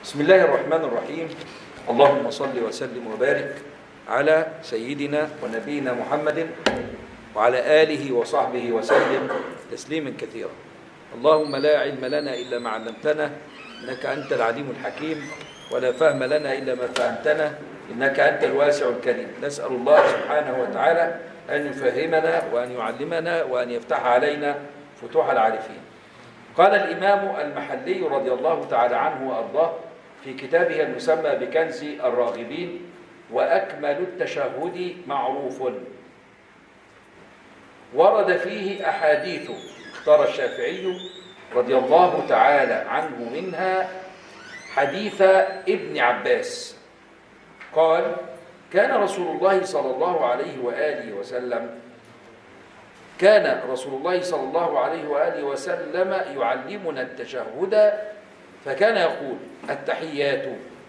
بسم الله الرحمن الرحيم اللهم صل وسلم وبارك على سيدنا ونبينا محمد وعلى آله وصحبه وسلم تسليما كثيرا اللهم لا علم لنا إلا ما علمتنا إنك أنت العليم الحكيم ولا فهم لنا إلا ما فهمتنا إنك أنت الواسع الكريم نسأل الله سبحانه وتعالى أن يفهمنا وأن يعلمنا وأن يفتح علينا فتوح العارفين قال الإمام المحلي رضي الله تعالى عنه وأرضاه في كتابه المسمى بكنز الراغبين وأكمل التشهد معروف ورد فيه أحاديث اختار الشافعي رضي الله تعالى عنه منها حديث ابن عباس قال كان رسول الله صلى الله عليه وآله وسلم كان رسول الله صلى الله عليه وآله وسلم يعلمنا التشهد فكان يقول التحيات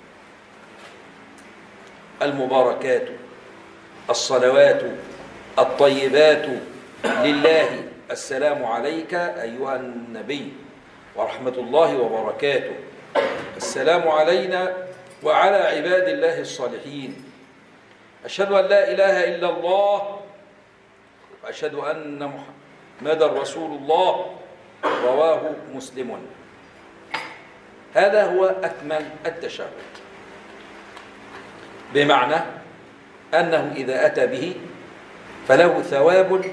المباركات الصلوات الطيبات لله السلام عليك أيها النبي ورحمة الله وبركاته السلام علينا وعلى عباد الله الصالحين أشهد أن لا إله إلا الله وأشهد أن محمدا رسول الله رواه مسلم هذا هو أكمل التشهد بمعنى أنه إذا أتى به فله ثواب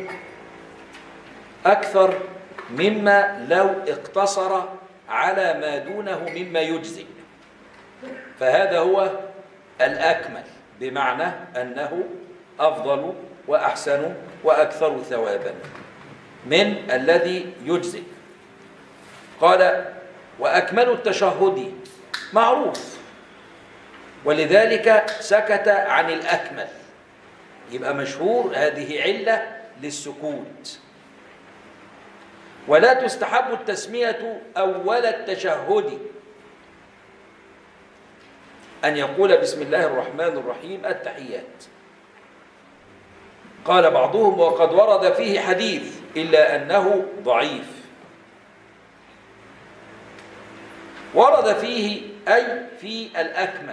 أكثر مما لو اقتصر على ما دونه مما يجزي فهذا هو الأكمل بمعنى أنه أفضل وأحسن وأكثر ثوابا من الذي يجزي قال وأكمل التشهد معروف ولذلك سكت عن الأكمل يبقى مشهور هذه علة للسكوت ولا تستحب التسمية أول التشهد أن يقول بسم الله الرحمن الرحيم التحيات قال بعضهم وقد ورد فيه حديث إلا أنه ضعيف ورد فيه أي في الأكمل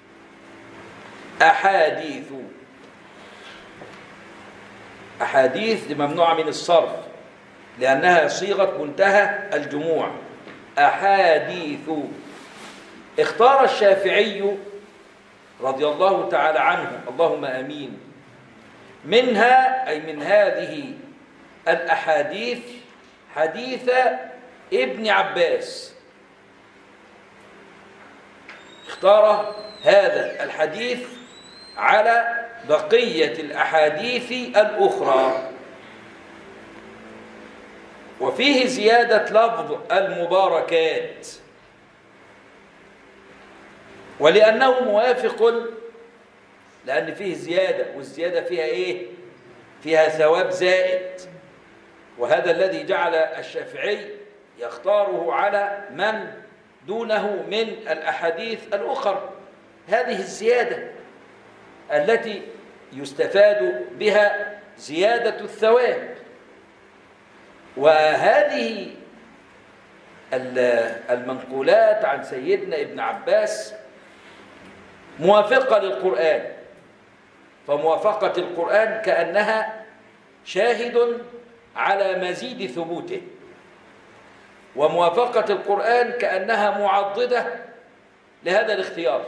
أحاديث أحاديث ممنوعة من الصرف لأنها صيغة منتهى الجموع أحاديث اختار الشافعي رضي الله تعالى عنه اللهم امين منها اي من هذه الاحاديث حديث ابن عباس اختار هذا الحديث على بقيه الاحاديث الاخرى وفيه زياده لفظ المباركات ولأنه موافق لأن فيه زيادة والزيادة فيها إيه؟ فيها ثواب زائد وهذا الذي جعل الشافعي يختاره على من دونه من الأحاديث الأخرى هذه الزيادة التي يستفاد بها زيادة الثواب وهذه المنقولات عن سيدنا ابن عباس موافقة للقرآن فموافقة القرآن كأنها شاهد على مزيد ثبوته وموافقة القرآن كأنها معضدة لهذا الاختيار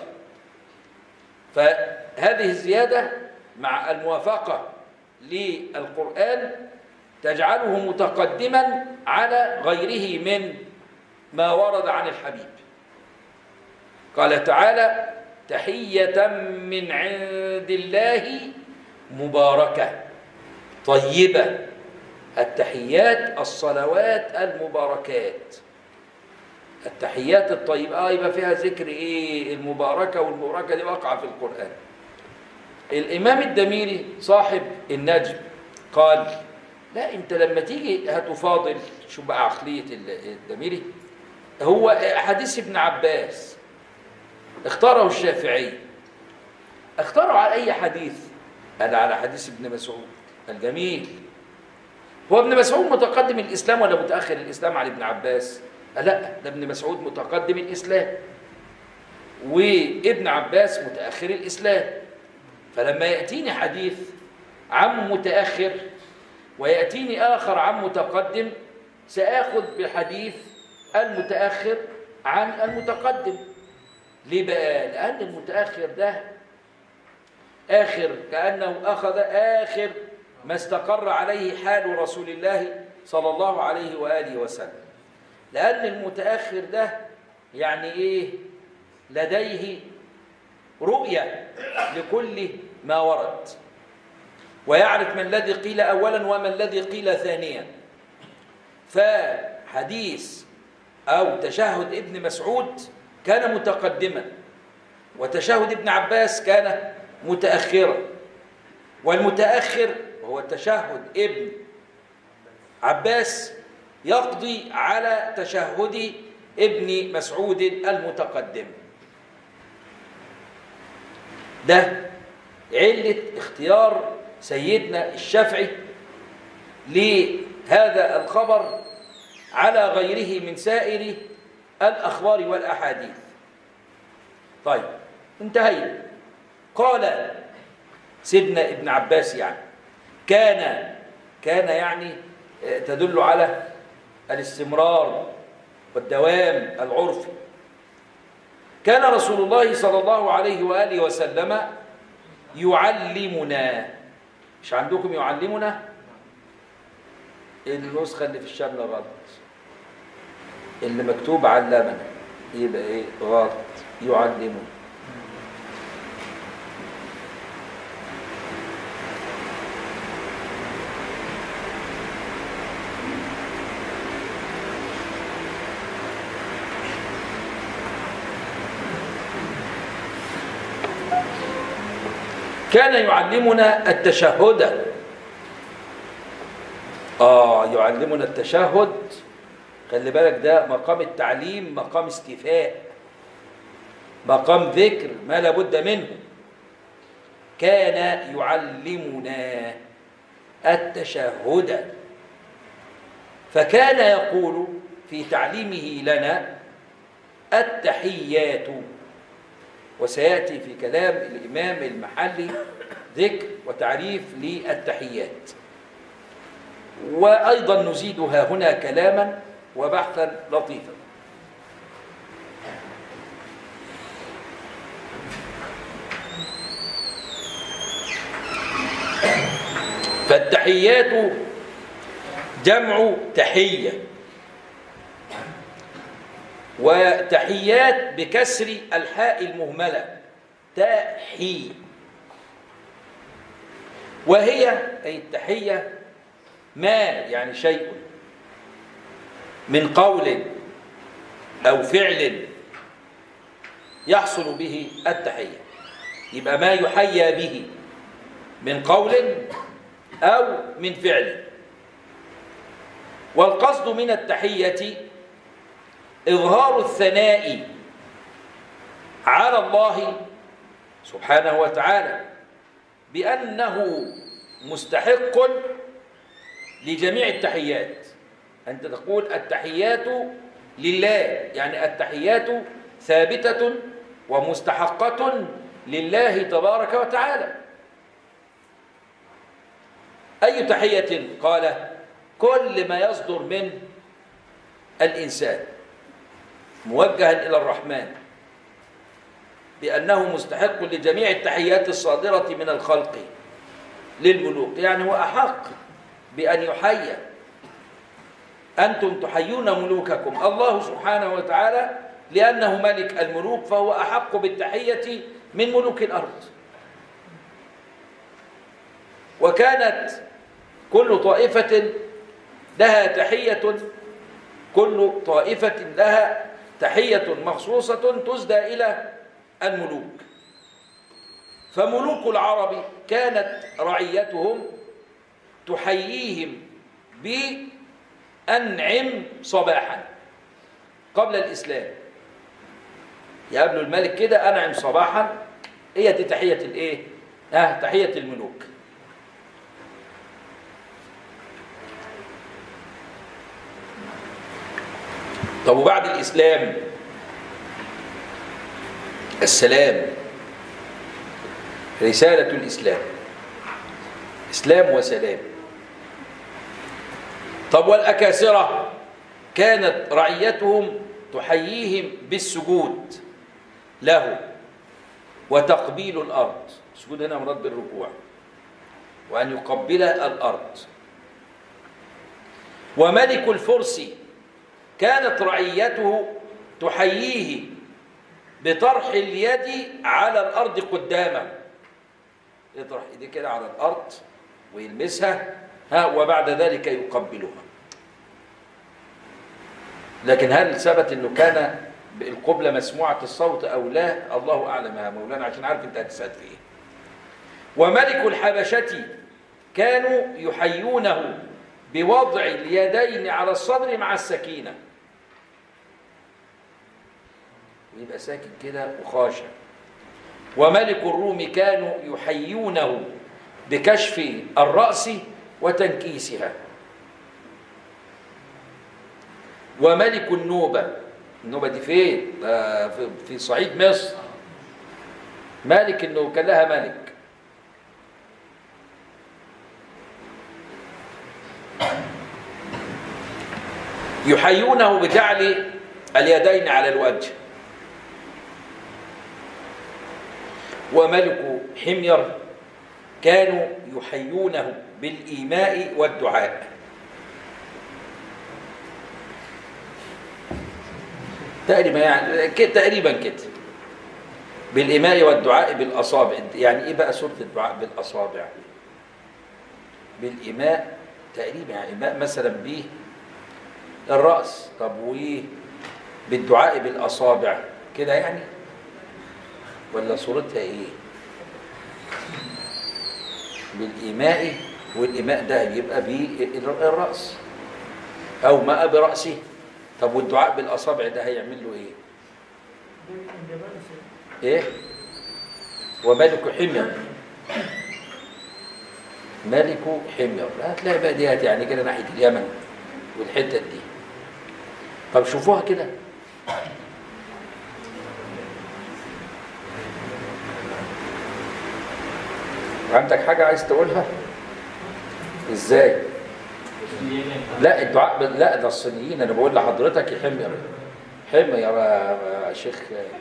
فهذه الزيادة مع الموافقة للقرآن تجعله متقدما على غيره من ما ورد عن الحبيب قال تعالى تحية من عند الله مباركة طيبة التحيات الصلوات المباركات التحيات الطيبة آه يبقى فيها ذكر إيه المباركة والمباركة دي واقعة في القرآن الإمام الدميري صاحب النجم قال لا أنت لما تيجي هتفاضل شو بقى عقلية الدميري هو حديث ابن عباس اختاره الشافعي اختاروا على أي حديث قال على حديث ابن مسعود الجميل هو ابن مسعود متقدم الإسلام ولا متأخر الإسلام عن ابن عباس قال لا ده ابن مسعود متقدم الإسلام وابن عباس متأخر الإسلام فلما يأتيني حديث عن متأخر ويأتيني آخر عن متقدم سآخذ بحديث المتأخر عن المتقدم ليه بقى؟ لأن المتأخر ده آخر كأنه أخذ آخر ما استقر عليه حال رسول الله صلى الله عليه وآله وسلم لأن المتأخر ده يعني إيه لديه رؤية لكل ما ورد ويعرف ما الذي قيل أولا وما الذي قيل ثانيا فحديث أو تشهد ابن مسعود كان متقدما وتشهد ابن عباس كان متأخرا والمتأخر وهو تشهد ابن عباس يقضي على تشهد ابن مسعود المتقدم ده علة اختيار سيدنا الشافعي لهذا الخبر على غيره من سائر الأخبار والأحاديث طيب انتهينا قال سيدنا ابن عباس يعني كان كان يعني تدل على الاستمرار والدوام العرفي كان رسول الله صلى الله عليه وآله وسلم يعلمنا مش عندكم يعلمنا النسخة اللي في الشاملة غلط اللي مكتوب علمنا يبقى ايه غلط يعلمنا كان يعلمنا التشهد آه يعلمنا التشهد خلي بالك ده مقام التعليم مقام استيفاء مقام ذكر ما لابد منه كان يعلمنا التشهد فكان يقول في تعليمه لنا التحيات وسيأتي في كلام الإمام المحلي ذكر وتعريف للتحيات وأيضا نزيدها هنا كلاما وبحثا لطيفا فالتحيات جمع تحية وتحيات بكسر الحاء المهملة تحي وهي أي التحية ما يعني شيء من قول أو فعل يحصل به التحية يبقى ما يحيى به من قول أو من فعل والقصد من التحية إظهار الثناء على الله سبحانه وتعالى بأنه مستحق لجميع التحيات أنت تقول التحيات لله يعني التحيات ثابتة ومستحقة لله تبارك وتعالى أي تحية قال كل ما يصدر من الإنسان موجها إلى الرحمن بأنه مستحق لجميع التحيات الصادرة من الخلق للملوك يعني هو أحق بأن يحيى أنتم تحيون ملوككم الله سبحانه وتعالى لأنه ملك الملوك فهو أحق بالتحية من ملوك الأرض وكانت كل طائفة لها تحية كل طائفة لها تحية مخصوصة تسدى إلى الملوك فملوك العرب كانت رعيتهم تحييهم بأنعم صباحا قبل الإسلام يقابلوا الملك كده أنعم صباحا هي دي تحية الإيه؟ آه تحية الملوك طب وبعد الإسلام السلام رسالة الإسلام إسلام وسلام طب والأكاسرة كانت رعيتهم تحييهم بالسجود له وتقبيل الأرض السجود هنا مراد بالركوع وأن يقبل الأرض وملك الفرس كانت رعيته تحييه بطرح اليد على الأرض قدامه يطرح ايديه كده على الأرض ويلمسها ها وبعد ذلك يقبلها لكن هل ثبت انه كان القبلة مسموعة الصوت او لا الله اعلم يا مولانا عشان عارف انت هتسأل في ايه وملك الحبشة كانوا يحيونه بوضع اليدين على الصدر مع السكينة يبقى ساكن كده وخاشع وملك الروم كانوا يحيونه بكشف الرأس وتنكيسها وملك النوبة النوبة دي فين؟ ده في- في صعيد مصر مالك النوبة كان لها ملك يحيونه بجعل اليدين على الوجه وملك حمير كانوا يحيونه بالإيماء والدعاء تقريبا يعني كده تقريبا كده بالإيماء والدعاء بالأصابع يعني إيه بقى سورة الدعاء بالأصابع بالإيماء تقريبا يعني إيماء مثلا به الرأس طب وإيه بالدعاء بالأصابع كده يعني ولا صورتها إيه بالإيماء والإيماء ده يبقى بالرأس أو ماء برأسه طب والدعاء بالأصابع ده هيعمل له إيه إيه وملك حمير ملك حمير هتلاقي بقى ديت يعني كده ناحية اليمن والحتة دي طب شوفوها كده عندك حاجة عايز تقولها؟ ازاي؟ لا الدعاء ب- لا ده الصينيين انا بقول لحضرتك يا حمير حمير يا يا شيخ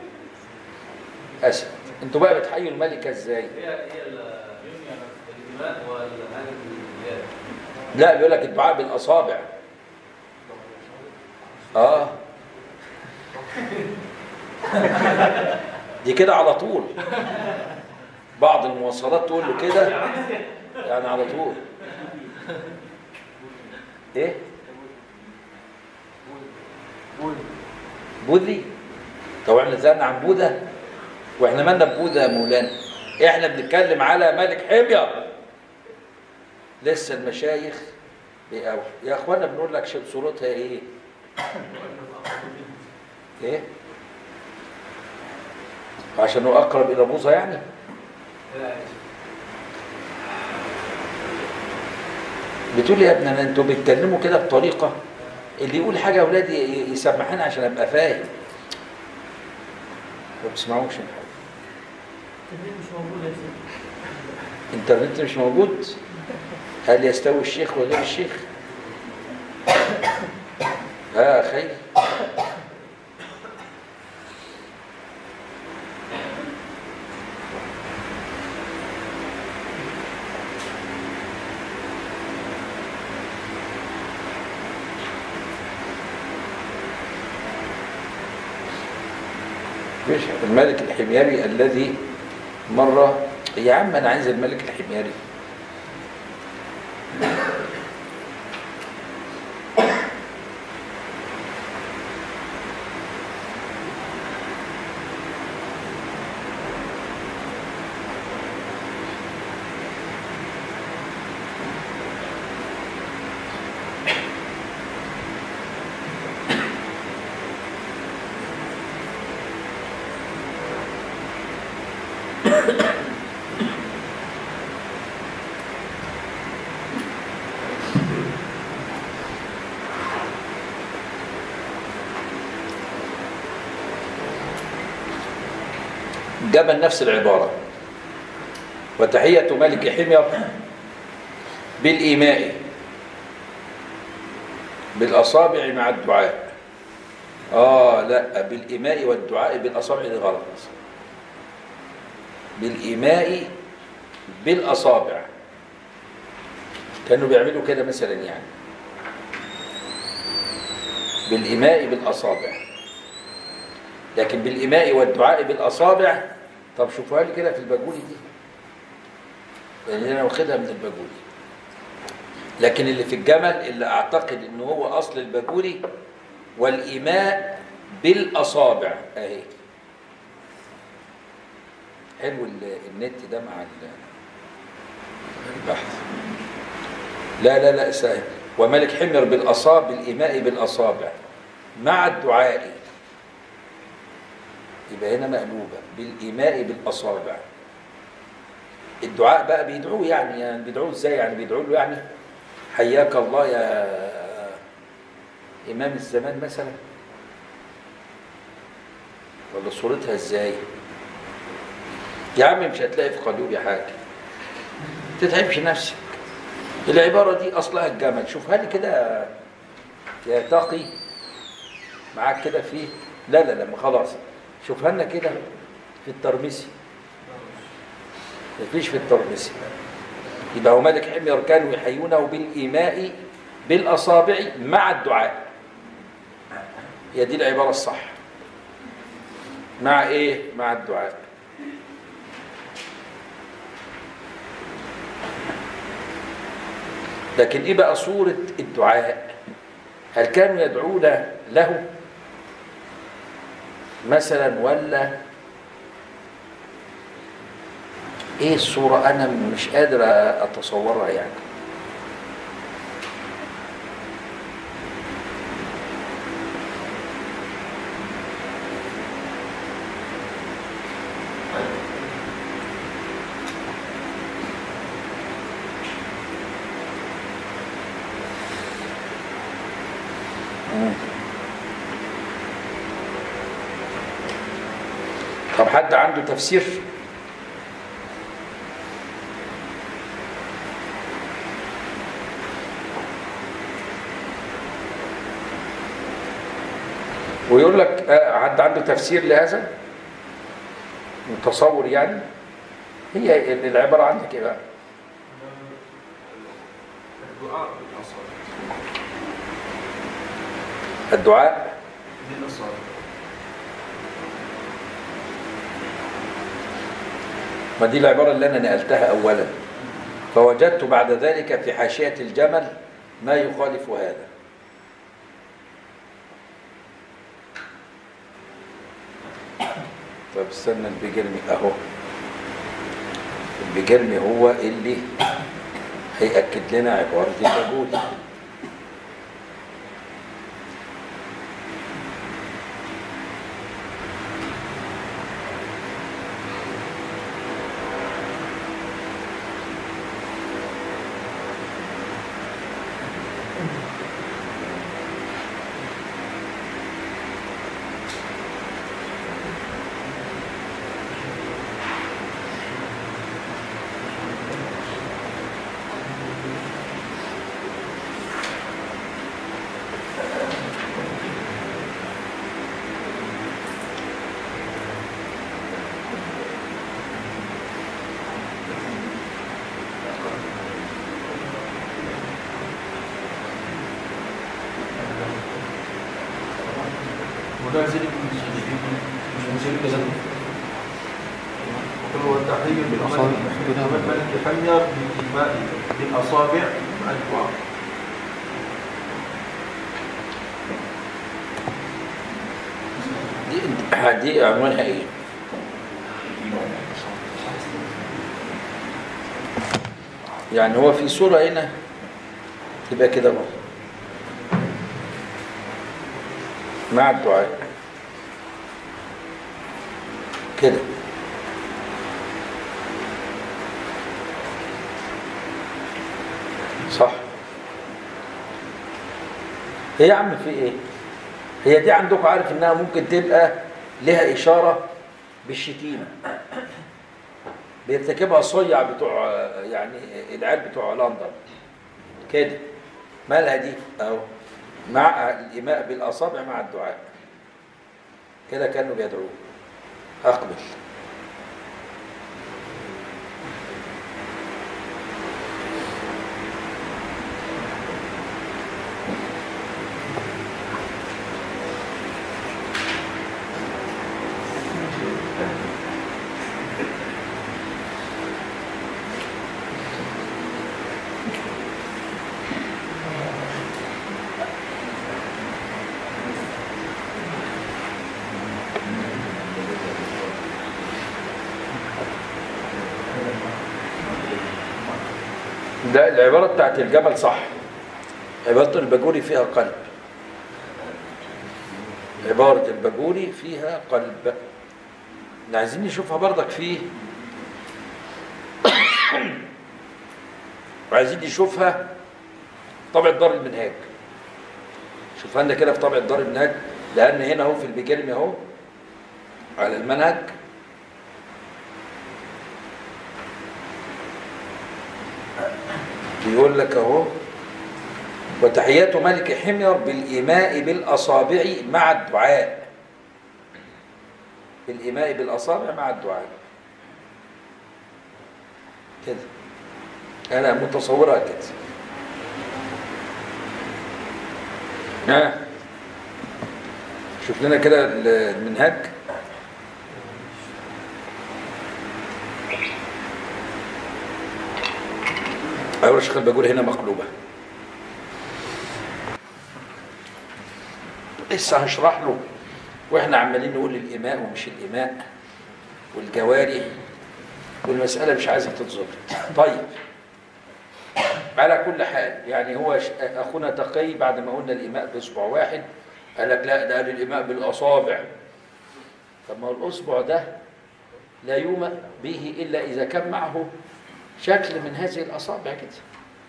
اسد انتوا بقى بتحيوا الملكه ازاي؟ هي هي الدماء والحاجة اليد لا بيقول لك الدعاء بالاصابع اه دي كده على طول بعض المواصلات تقول له كده يعني على طول ايه بوذي طب احنا زعلنا عن بوذا واحنا مالنا ببوذا يا مولانا احنا بنتكلم على ملك حمير لسه المشايخ بيقاوحوا يا اخوانا بنقول لك شو- صورتها ايه ايه عشان هو اقرب الى بوظه يعني بتقول يا ابني أنا- انتوا بتكلموا كده بطريقه اللي يقول حاجه يا اولاد ي- يسمحنا عشان ابقى فاهم ما بتسمعوش من حاجه مش موجود يا سيدي انترنت مش موجود هل يستوي الشيخ وغير الشيخ ها خير مش الملك الحميري الذي مرة يا عم أنا عايز الملك الحميري جمل نفس العبارة وتحية ملك حمير بالإيماء بالأصابع مع الدعاء آه لا بالإيماء والدعاء بالأصابع دي غلط بالإيماء بالأصابع كانوا بيعملوا كده مثلا يعني بالإيماء بالأصابع لكن بالإيماء والدعاء بالأصابع طب شوفوها لي كده في البجولي دي لأن أنا واخدها من البجولي لكن اللي في الجمل اللي أعتقد إن هو أصل البجولي والإيماء بالأصابع أهي حلو ال- النت ده مع ال- البحث لا لا لا سهل وملك حمر بالأصاب بالإيماء بالأصابع مع الدعاء يبقى هنا مقلوبة بالإيماء بالأصابع الدعاء بقى بيدعوه يعني يعني بيدعوه ازاي يعني بيدعوا له يعني حياك الله يا إمام الزمان مثلا ولا صورتها ازاي يا عم مش هتلاقي في قلوبي حاجة تتعبش نفسك العبارة دي أصلها الجمل شوفها لي كده يا تقي معاك كده في لا لا لا ما خلاص شوفها لنا كده في الترمسي مفيش في الترمسي يبقى هو ملك حمير كانوا يحيونه بالإيماء بالأصابع مع الدعاء هي دي العبارة الصح مع إيه؟ مع الدعاء لكن إيه بقى صورة الدعاء هل كانوا يدعون له مثلا ولا ايه الصورة انا مش قادر اتصورها يعني مم. طب حد عنده تفسير ويقول لك آه، حد عنده تفسير لهذا متصور يعني هي ال- العبارة عندك ايه بقى الدعاء بالأصابع الدعاء بالأصابع ما دي العبارة اللي أنا نقلتها أولا فوجدت بعد ذلك في حاشية الجمل ما يخالف هذا طب استنى البجرمي أهو البجرمي هو اللي هيأكد لنا عبارة البجولي منازل مش منزل كذا وقل هو التحية بالأصابع ملك حمير بالإيماء بالأصابع مع الدعاء دي دي عنوانها ايه؟ يعني هو في صورة هنا تبقى كده برضه مع الدعاء كده صح هي يا عم في ايه هي دي عندكم عارف انها ممكن تبقى لها اشاره بالشتيمة بيرتكبها الصيع بتوع يعني العيال بتوع لندن كده مالها دي اهو مع الإيماء بالأصابع مع الدعاء كده كانوا بيدعوه أقبل ده العبارة بتاعت الجمل صح عبارة البجوري فيها قلب عبارة البجوري فيها قلب احنا عايزين نشوفها برضك فيه وعايزين نشوفها طبع دار المنهاج شوفها لنا كده في طبع دار المنهاج لأن هنا اهو في البكلمة اهو على المنهج بيقول لك اهو وتحيات ملك حمير بالإيماء بالأصابع مع الدعاء بالإيماء بالأصابع مع الدعاء كده أنا متصورها كده ها شوف لنا كده المنهج أيوة الشيخ الباجور هنا مقلوبة لسه هشرح له واحنا عمالين نقول الإماء ومش الإماء والجواري والمسألة مش عايزة تتظبط طيب على كل حال يعني هو ش- أخونا تقي بعد ما قلنا الإماء بإصبع واحد قال لك لا ده قال الإماء بالأصابع طب ما هو الأصبع ده لا يومأ به إلا إذا كان معه شكل من هذه الأصابع كده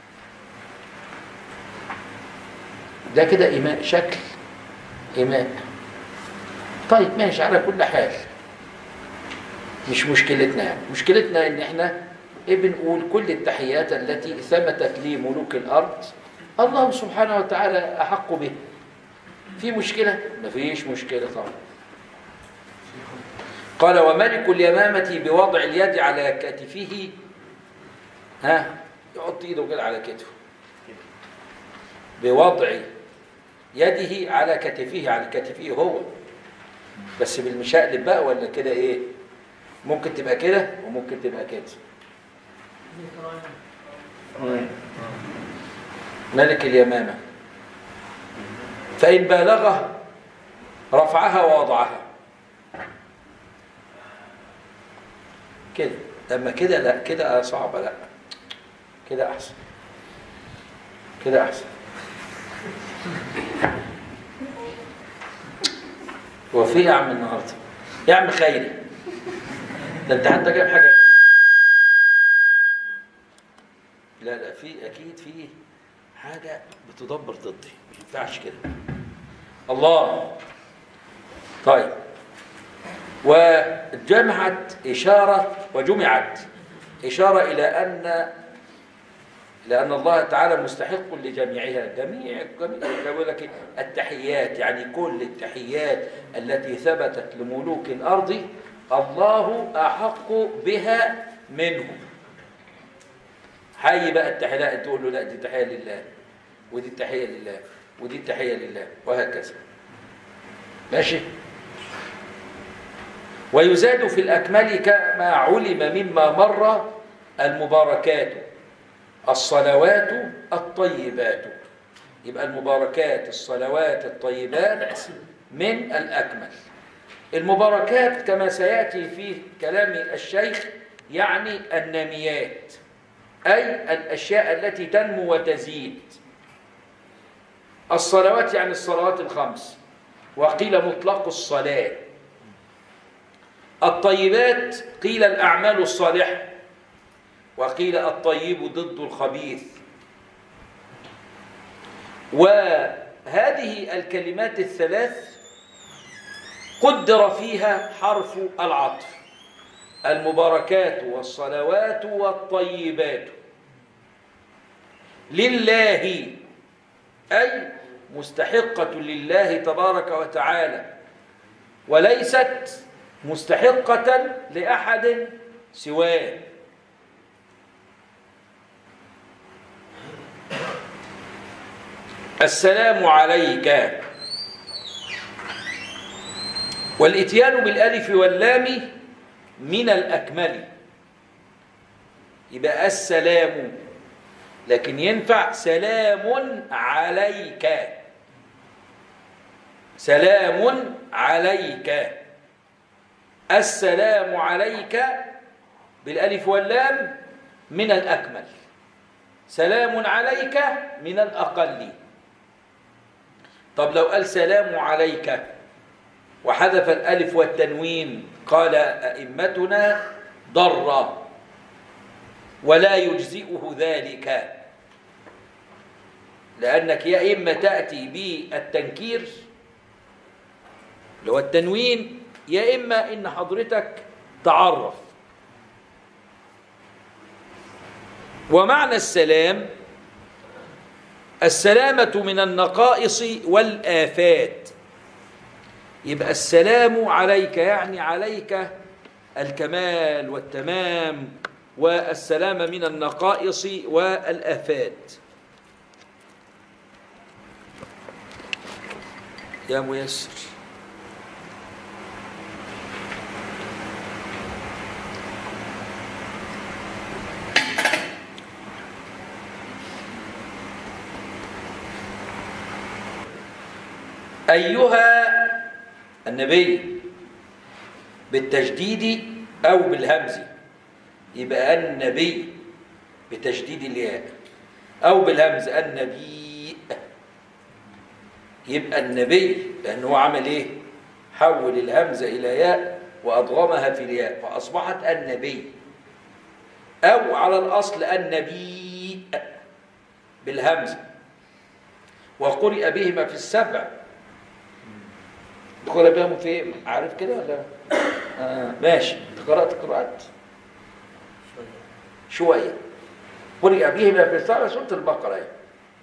ده كده إيماء شكل إيماء طيب ماشي على كل حال مش مشكلتنا يعني مشكلتنا ان احنا ايه بنقول كل التحيات التي ثبتت لملوك الارض الله سبحانه وتعالى احق به في مشكله مفيش مشكله طبعا قال وملك اليمامة بوضع اليد على كتفه ها يحط ايده كده على كتفه بوضع يده على كتفه على كتفه هو بس بالمشقلب بقى ولا كده ايه ممكن تبقى كده وممكن تبقى كده ملك اليمامة فإن بالغه رفعها ووضعها كده لما كده لا كده صعبة لا كده أحسن كده أحسن هو في إيه يا عم النهارده يا عم خيري ده انت حتى جايب حاجه جديدة. لا لا في اكيد في حاجه بتدبر ضدي ما ينفعش كده الله طيب وجمعت اشاره وجمعت اشاره الى ان لأن الله تعالى مستحق لجميعها جميع جميع يقول لك التحيات يعني كل التحيات التي ثبتت لملوك الأرض الله أحق بها منهم حي بقى التحية لا تقول له لا دي تحية لله ودي التحية لله ودي التحية لله وهكذا ماشي ويزاد في الأكمل كما علم مما مر المباركات الصلوات الطيبات يبقى المباركات الصلوات الطيبات من الأكمل المباركات كما سيأتي في كلام الشيخ يعني النميات أي الأشياء التي تنمو وتزيد الصلوات يعني الصلوات الخمس وقيل مطلق الصلاة الطيبات قيل الأعمال الصالحة وقيل الطيب ضد الخبيث وهذه الكلمات الثلاث قدر فيها حرف العطف المباركات والصلوات والطيبات لله أي مستحقة لله تبارك وتعالى وليست مستحقة لأحد سواه السلام عليك والاتيان بالالف واللام من الاكمل يبقى السلام لكن ينفع سلام عليك سلام عليك السلام عليك بالالف واللام من الاكمل سلام عليك من الاقل طب لو قال سلام عليك وحذف الألف والتنوين قال أئمتنا ضر ولا يجزئه ذلك لأنك يا إما تأتي بالتنكير اللي هو التنوين يا إما إن حضرتك تعرف ومعنى السلام السلامة من النقائص والآفات يبقى السلام عليك يعني عليك الكمال والتمام والسلامة من النقائص والآفات يا ميسر أيها النبي بالتجديد أو بالهمز يبقى النبي بتجديد الياء أو بالهمز النبي يبقى النبي لأنه هو عمل إيه؟ حول الهمزة إلى ياء وأضغمها في الياء فأصبحت النبي أو على الأصل النبي بالهمزة وقرئ بهما في السبع دخل بهم في عارف كده ولا آه ماشي انت قرات قراءات شويه قرئ بهما في السبع سوره البقره يعني.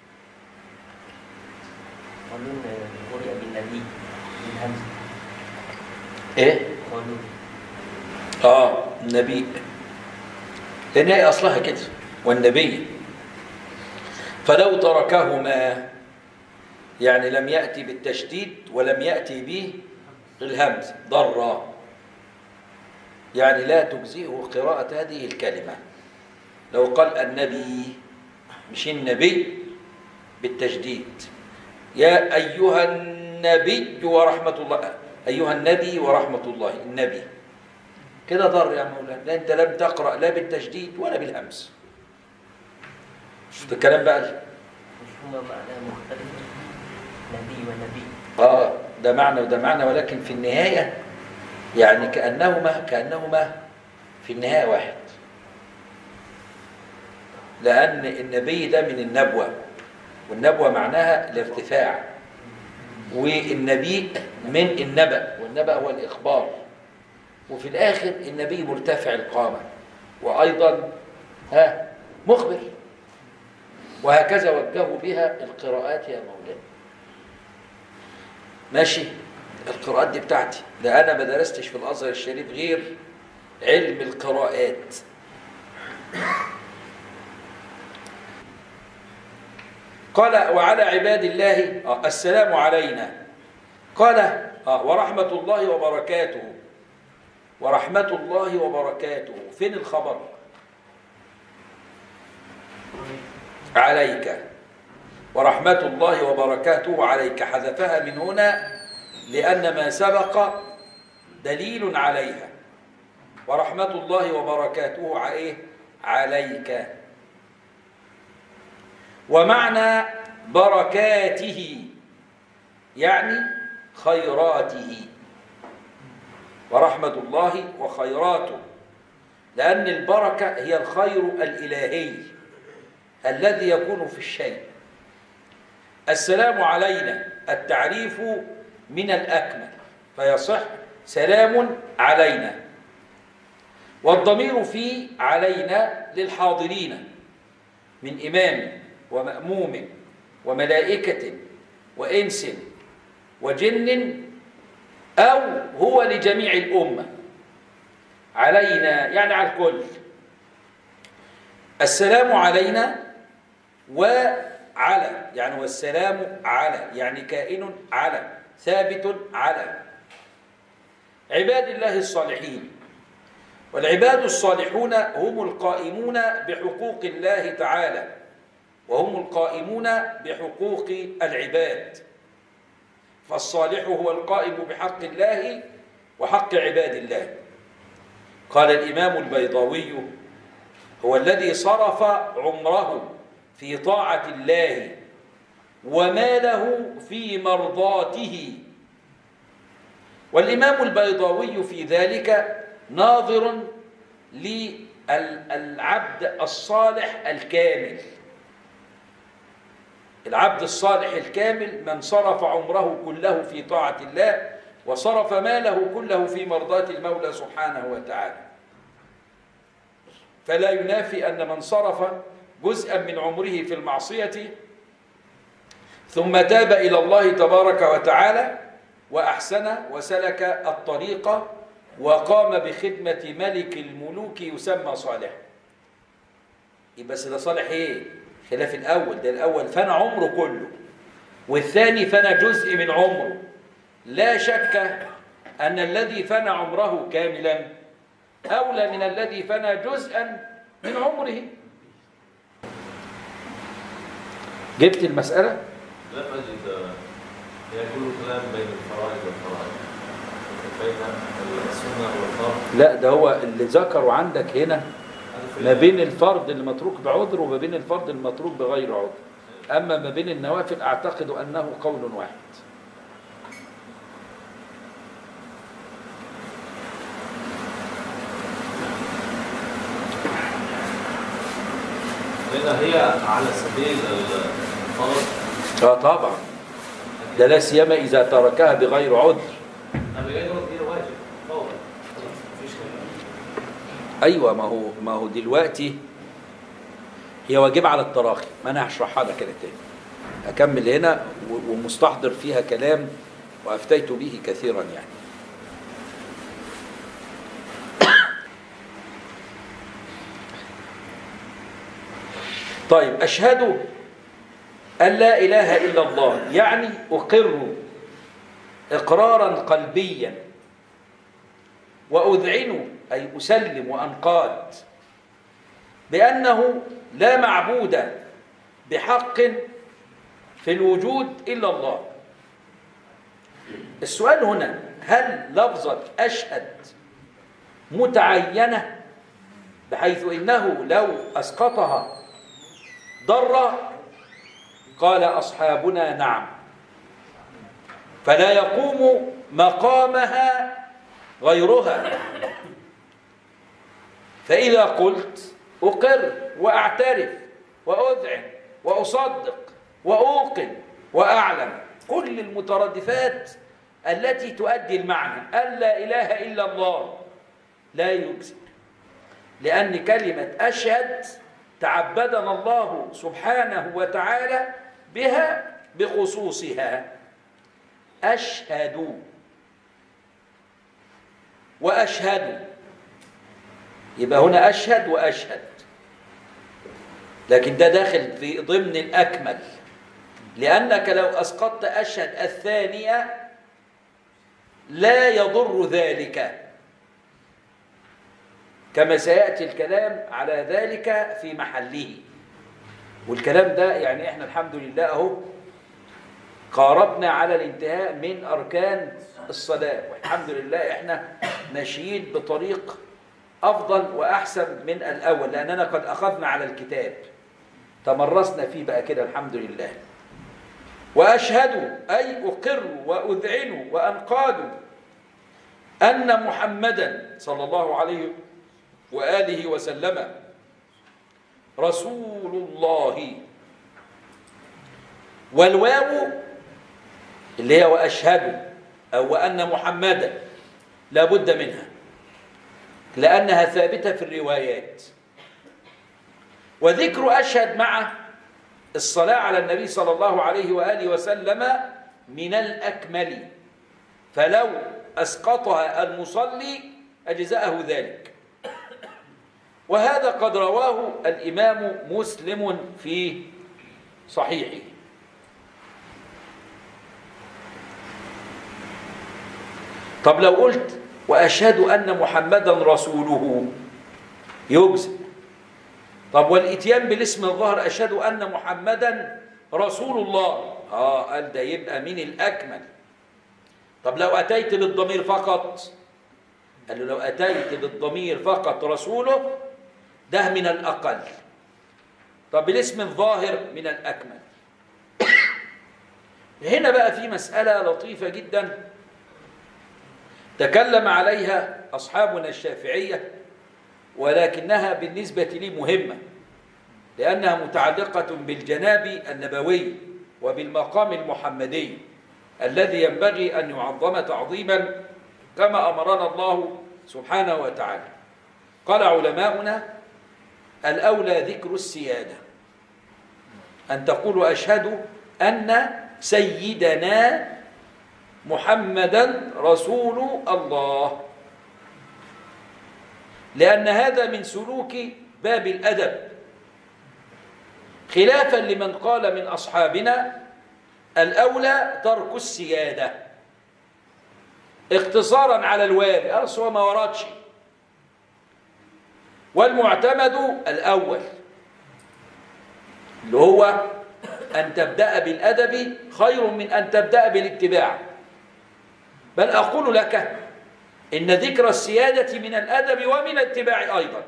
قانون قرئ بالنبي بالهمز ايه قانون اه النبي لان هي اصلها كده والنبي فلو تركهما يعني لم يأتي بالتشديد ولم يأتي به الهمز ضر يعني لا تجزئه قراءة هذه الكلمة لو قال النبي مش النبي بالتجديد يا أيها النبي ورحمة الله أيها النبي ورحمة الله النبي كده ضر يا مولانا لا أنت لم تقرأ لا بالتجديد ولا بالهمز شفت الكلام بقى مش هما معناه مختلف نبي ونبي اه ده معنى وده معنى ولكن في النهاية يعني كأنهما كأنهما في النهاية واحد لأن النبي ده من النبوة والنبوة معناها الارتفاع والنبي من النبأ والنبأ هو الإخبار وفي الآخر النبي مرتفع القامة وأيضا ها مخبر وهكذا وجهوا بها القراءات يا مولانا ماشي القراءات دي بتاعتي ده انا ما درستش في الازهر الشريف غير علم القراءات قال وعلى عباد الله آه، السلام علينا قال آه، ورحمة الله وبركاته ورحمة الله وبركاته فين الخبر عليك ورحمة الله وبركاته عليك حذفها من هنا لأن ما سبق دليل عليها ورحمة الله وبركاته ع- إيه؟ عليك ومعنى بركاته يعني خيراته ورحمة الله وخيراته لأن البركة هي الخير الإلهي الذي يكون في الشيء السلام علينا التعريف من الأكمل فيصح سلام علينا والضمير في علينا للحاضرين من إمام ومأموم وملائكة وإنس وجن أو هو لجميع الأمة علينا يعني على الكل السلام علينا وعلى يعني والسلام على يعني كائن على ثابت على عباد الله الصالحين والعباد الصالحون هم القائمون بحقوق الله تعالى وهم القائمون بحقوق العباد فالصالح هو القائم بحق الله وحق عباد الله قال الإمام البيضاوي هو الذي صرف عمره في طاعة الله وماله في مرضاته والإمام البيضاوي في ذلك ناظر للعبد الصالح الكامل العبد الصالح الكامل من صرف عمره كله في طاعة الله وصرف ماله كله في مرضاة المولى سبحانه وتعالى فلا ينافي أن من صرف جزءا من عمره في المعصية ثم تاب إلى الله تبارك وتعالى وأحسن وسلك الطريق وقام بخدمة ملك الملوك يسمى صالح يبقى بس ده صالح ايه خلاف الأول ده الأول فنى عمره كله والثاني فنى جزء من عمره لا شك أن الذي فنى عمره كاملا أولى من الذي فنى جزءا من عمره جبت المسألة؟ لم أجد يقول كلام بين الفرائض والفرائض بين السنة والفرض لا ده هو اللي ذكره عندك هنا هذا في ما بين الفرض المتروك بعذر وما بين الفرض المتروك بغير عذر أما ما بين النوافل أعتقد أنه قول واحد لأن هي على سبيل الفرض اه طبعا ده لا سيما إذا تركها بغير عذر أما غير هي واجب فورا مفيش كلام أيوة ما هو ما هو دلوقتي هي واجبة على التراخي ما أنا هشرحها لك كده تاني أكمل هنا و- ومستحضر فيها كلام وأفتيت به كثيرا يعني طيب أشهد أن لا إله إلا الله يعني أقر إقرارا قلبيا وأذعن أي أسلم وأنقاد بأنه لا معبود بحق في الوجود إلا الله السؤال هنا هل لفظة أشهد متعينة بحيث إنه لو أسقطها ضر قال أصحابنا نعم فلا يقوم مقامها غيرها فإذا قلت أقر وأعترف وأذعن وأصدق وأوقن وأعلم كل المترادفات التي تؤدي المعنى أن لا إله إلا الله لا يجزي لأن كلمة أشهد تعبدنا الله سبحانه وتعالى بها بخصوصها أشهد وأشهد يبقى هنا أشهد وأشهد لكن ده داخل في ضمن الأكمل لأنك لو أسقطت أشهد الثانية لا يضر ذلك كما سيأتي الكلام على ذلك في محله والكلام ده يعني احنا الحمد لله اهو قاربنا على الانتهاء من أركان الصلاة والحمد لله احنا ماشيين بطريق أفضل وأحسن من الأول لأننا قد أخذنا على الكتاب تمرسنا فيه بقى كده الحمد لله وأشهد أي أقر وأذعن وأنقاد أن محمدا صلى الله عليه وآله وسلم رسول الله والواو اللي هي وأشهد أو أن محمدا لا بد منها لأنها ثابتة في الروايات وذكر أشهد مع الصلاة على النبي صلى الله عليه وآله وسلم من الأكمل فلو أسقطها المصلي أجزاءه ذلك وهذا قد رواه الإمام مسلم في صحيحه طب لو قلت وأشهد أن محمدا رسوله يجزئ طب والإتيان بالاسم الظاهر أشهد أن محمدا رسول الله آه قال ده يبقى من الأكمل طب لو أتيت بالضمير فقط قال له لو أتيت بالضمير فقط رسوله ده من الأقل طب بالاسم الظاهر من الأكمل هنا بقى في مسألة لطيفة جدا تكلم عليها أصحابنا الشافعية ولكنها بالنسبة لي مهمة لأنها متعلقة بالجناب النبوي وبالمقام المحمدي الذي ينبغي أن يعظم تعظيما كما أمرنا الله سبحانه وتعالى قال علماؤنا الأولى ذكر السيادة أن تقولوا أشهد أن سيدنا محمدا رسول الله لأن هذا من سلوك باب الأدب خلافا لمن قال من أصحابنا الأولى ترك السيادة اقتصارا على الوارد أرسل ما وردش والمعتمد الأول اللي هو أن تبدأ بالأدب خير من أن تبدأ بالاتباع بل أقول لك إن ذكر السيادة من الأدب ومن الاتباع أيضا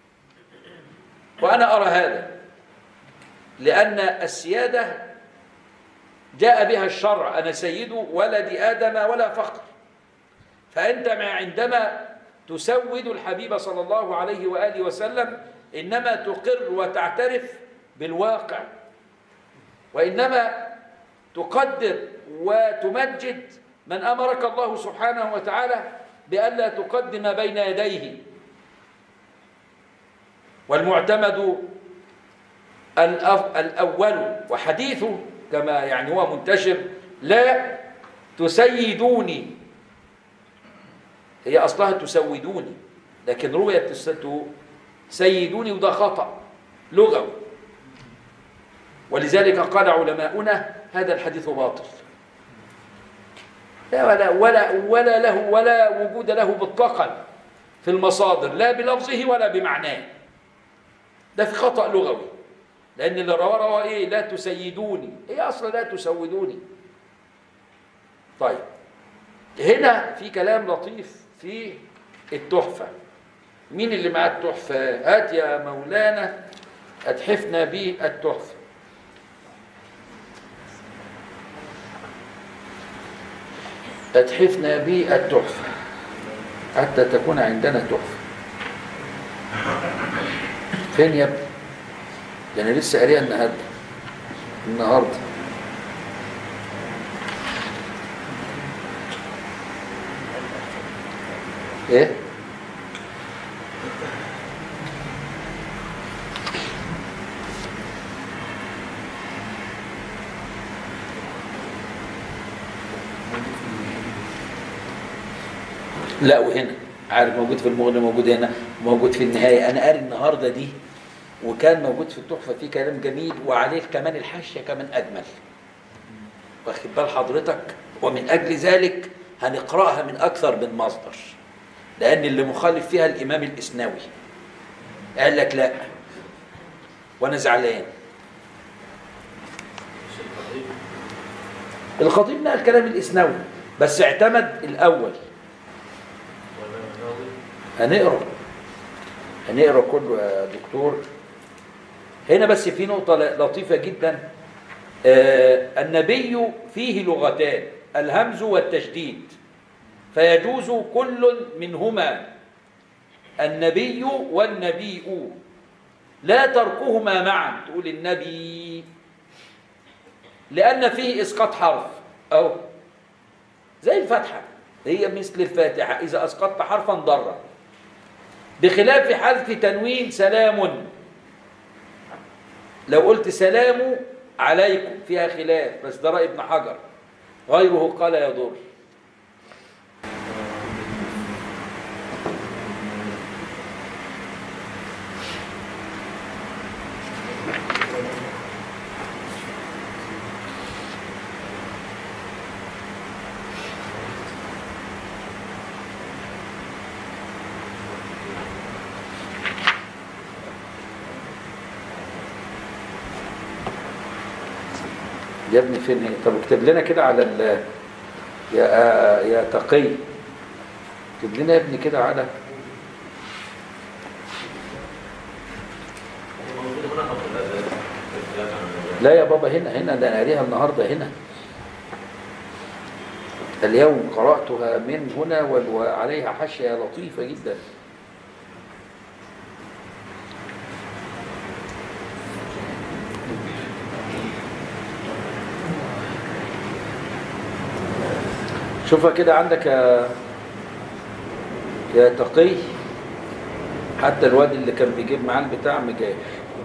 وأنا أرى هذا لأن السيادة جاء بها الشرع أنا سيد ولد آدم ولا فقر فأنت ما عندما تسود الحبيب صلى الله عليه وآله وسلم إنما تقر وتعترف بالواقع وإنما تقدر وتمجد من أمرك الله سبحانه وتعالى بألا تقدم بين يديه والمعتمد الأول وحديثه كما يعني هو منتشر لا تسيدوني هي أصلها تسودوني لكن روية تسيدوني وده خطأ لغوي ولذلك قال علماؤنا هذا الحديث باطل لا ولا ولا ولا له ولا وجود له مطلقا في المصادر لا بلفظه ولا بمعناه ده في خطأ لغوي لأن اللي رواه رواه إيه لا تسيدوني إيه أصلا لا تسودوني طيب هنا في كلام لطيف في التحفة مين اللي معاه التحفة هات يا مولانا أتحفنا بالتحفة أتحفنا بالتحفة حتى تكون عندنا تحفة فين يا ابني ده انا لسه قاريها النهارده النهارده ايه لا وهنا عارف موجود في المغني موجود هنا موجود في النهاية أنا قاري النهاردة دي وكان موجود في التحفة فيه كلام جميل وعليه كمان الحاشية كمان أجمل واخد بال حضرتك ومن أجل ذلك هنقرأها من أكثر من مصدر لأن اللي مخالف فيها الإمام الإسناوي قال لك لا وأنا زعلان الخطيب نقل كلام الإسناوي بس اعتمد الأول هنقرا هنقرا كله يا دكتور هنا بس في نقطة لطيفة جدا آه النبي فيه لغتان الهمز والتشديد فيجوز كل منهما النبي والنبيء لا تركهما معا تقول النبي لأن فيه إسقاط حرف أو زي الفتحة هي مثل الفاتحة إذا أسقطت حرفا ضر بخلاف حذف تنوين سلام لو قلت سلام عليكم فيها خلاف بس ده رأي ابن حجر غيره قال يضر يا ابني فين هي طب اكتب لنا كده على ال يا يا تقي اكتب لنا يا ابني كده على موجود هنا خط الأذان اختلاف عن لا يا بابا هنا هنا ده انا قاريها النهارده هنا اليوم قرأتها من هنا وال- وعليها حاشية لطيفة جدا شوفها كده عندك يا يا تقي حتى الواد اللي كان بيجيب معاه البتاع ما جاش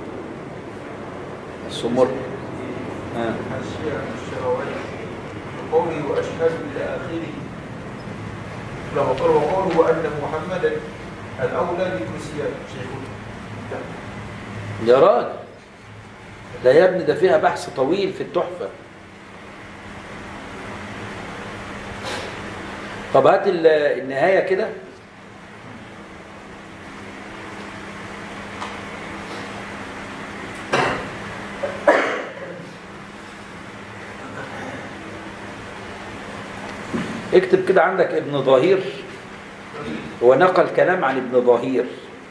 السمر ها حاشية الشراوية قولي وأشهد إلى آخره لما قال وقوله أن محمدا الأولى بكرسيات شيخنا يا راجل لا يا ابني ده فيها بحث طويل في التحفة طب هات ال- النهاية كده اكتب كده عندك ابن ظهير هو نقل كلام عن ابن ظهير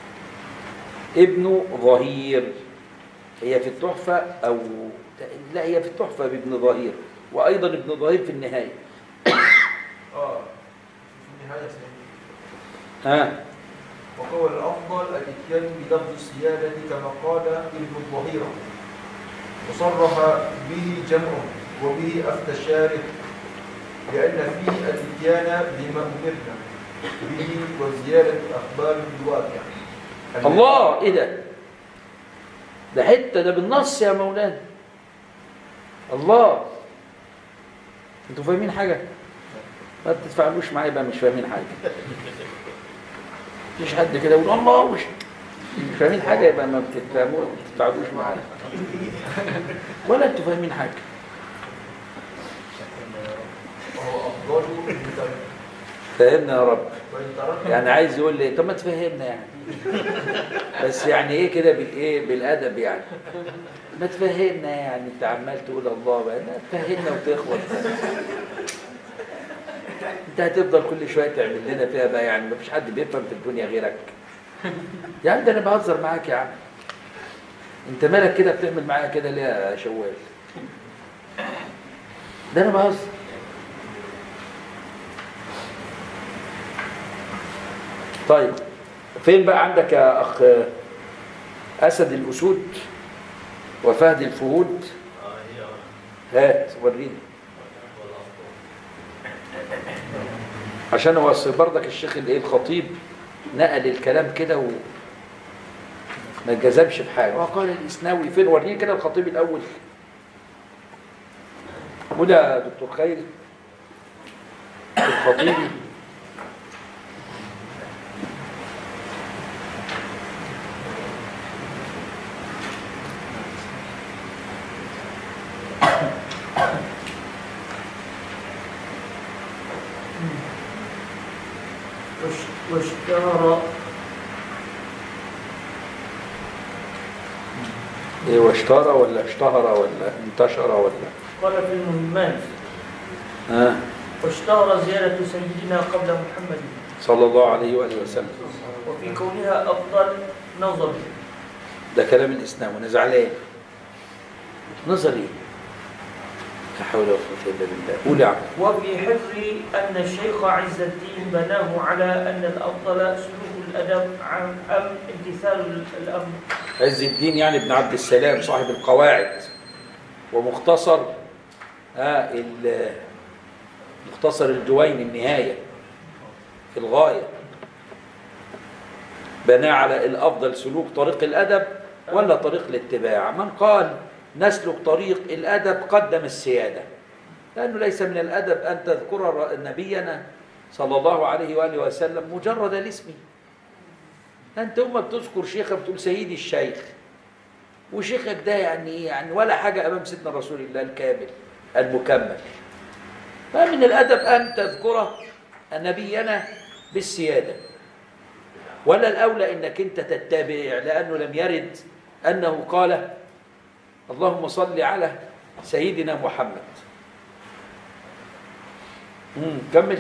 ابن ظهير هي في التحفة أو لا هي في التحفة بابن ظهير وأيضا ابن ظهير في النهاية آه في النهاية سيدي ها وقول الأفضل الإتيان بلفظ السيادة كما قال ابن الظهيرة وصرح به جمع وبه أفتى الشارح لأن فيه الإتيان بما أمرنا به وزيادة أخبار الواقع الله إيه ده ده حتة ده بالنص يا مولانا الله انتوا فاهمين حاجة ما بتتفاعلوش معايا بقى مش فاهمين حاجة مفيش حد كده يقول الله مش مش فاهمين حاجة يبقى ما بتتفاهموش ما بتتفاعلوش معايا ولا انتوا فاهمين حاجة وهو أفضل إن ترك فاهمنا يا رب وإن ترك يعني عايز يقول لي طب ما تفهمنا يعني بس يعني ايه كده بالايه بالادب يعني ما تفهمنا يعني انت عمال تقول الله بقى لا تفهمنا وتخلص انت هتفضل كل شويه تعمل لنا فيها بقى يعني ما فيش حد بيفهم في الدنيا غيرك يا عم ده انا بهزر معاك يا عم انت مالك كده بتعمل معايا كده ليه يا شوال ده انا بهزر طيب فين بقى عندك يا اخ اسد الاسود وفهد الفهود اه هي هات وريني عشان هو أصل برضك الشيخ الايه الخطيب نقل الكلام كده و ما جذبش بحاجه وقال الاسناوي فين وريني كده الخطيب الاول قول يا دكتور خيري الخطيبي وش- واشتهر ايه واشترى ولا اشتهر ولا انتشر ولا قال في المهمات ها واشتهر زيارة سيدنا قبل محمد صلى الله عليه واله وسلم وفي كونها أفضل نظر ده كلام الاسلام وانا زعلان نظري لا حول ولا قوه الا بالله قول يا عم وفي حفظ أن الشيخ عز الدين بناه على أن الأفضل سلوك الأدب عن أم امتثال الأمر عز الدين يعني ابن عبد السلام صاحب القواعد ومختصر ها ال- مختصر الجوين النهاية في الغاية بناء على الأفضل سلوك طريق الأدب ولا طريق الاتباع من قال نسلك طريق الأدب قدم السيادة لأنه ليس من الأدب أن تذكر نبينا صلى الله عليه وآله وسلم مجرد الاسم أنت أما بتذكر شيخك بتقول سيدي الشيخ وشيخك ده يعني إيه؟ يعني ولا حاجة أمام سيدنا رسول الله الكامل المكمل فمن الأدب أن تذكر نبينا بالسيادة ولا الأولى أنك أنت تتبع لأنه لم يرد أنه قال اللهم صل على سيدنا محمد مم. كمل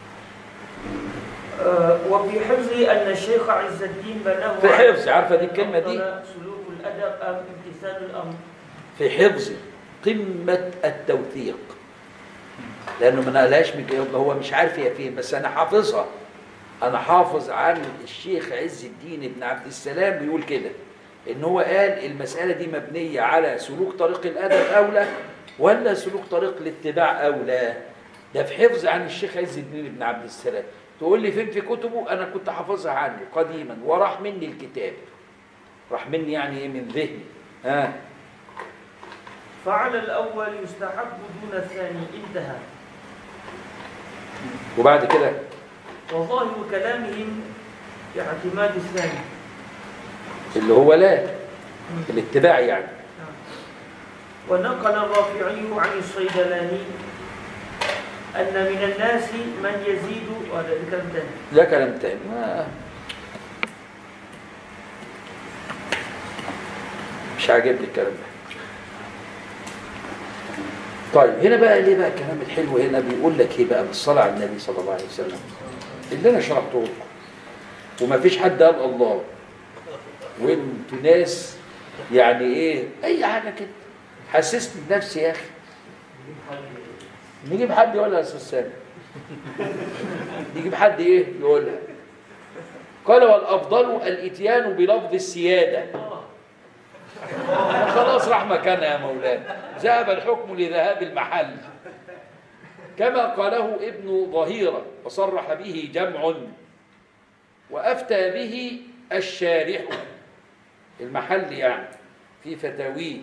آه، وفي حفظ أن الشيخ عز الدين بناه في على حفظ عارفة دي الكلمة دي أفضل سلوك الأدب أم امتثال الأمر في حفظ قمة التوثيق لأنه ما نقلهاش من هو مش عارف هي فين بس أنا حافظها أنا حافظ عن الشيخ عز الدين بن عبد السلام بيقول كده إن هو قال المسألة دي مبنية على سلوك طريق الأدب أولى ولا سلوك طريق الاتباع أولى ده في حفظ عن الشيخ عز الدين بن عبد السلام تقول لي فين في كتبه أنا كنت حافظها عنه قديما وراح مني الكتاب راح مني يعني إيه من ذهني ها فعلى الأول يستحب دون الثاني انتهى وبعد كده وظاهر كلامهم في اعتماد الثاني اللي هو لا الاتباع يعني ونقل الرافعي عن الصيدلاني أن من الناس من يزيد وهذا ذكر تاني ده كلام تاني ما مش عاجبني الكلام ده طيب هنا بقى ليه بقى الكلام الحلو هنا بيقول لك ايه بقى بالصلاه على النبي صلى الله عليه وسلم اللي انا شرحته لكم وما فيش حد قال الله وانتوا ناس يعني ايه اي حاجه كده حسسني بنفسي يا اخي نجيب حد يقولها يا استاذ سامي نجيب حد ايه يقولها قال والافضل الاتيان بلفظ السياده خلاص راح مكانها يا مولانا ذهب الحكم لذهاب المحل كما قاله ابن ظهيرة وصرح به جمع وأفتى به الشارح المحل يعني في فتاويه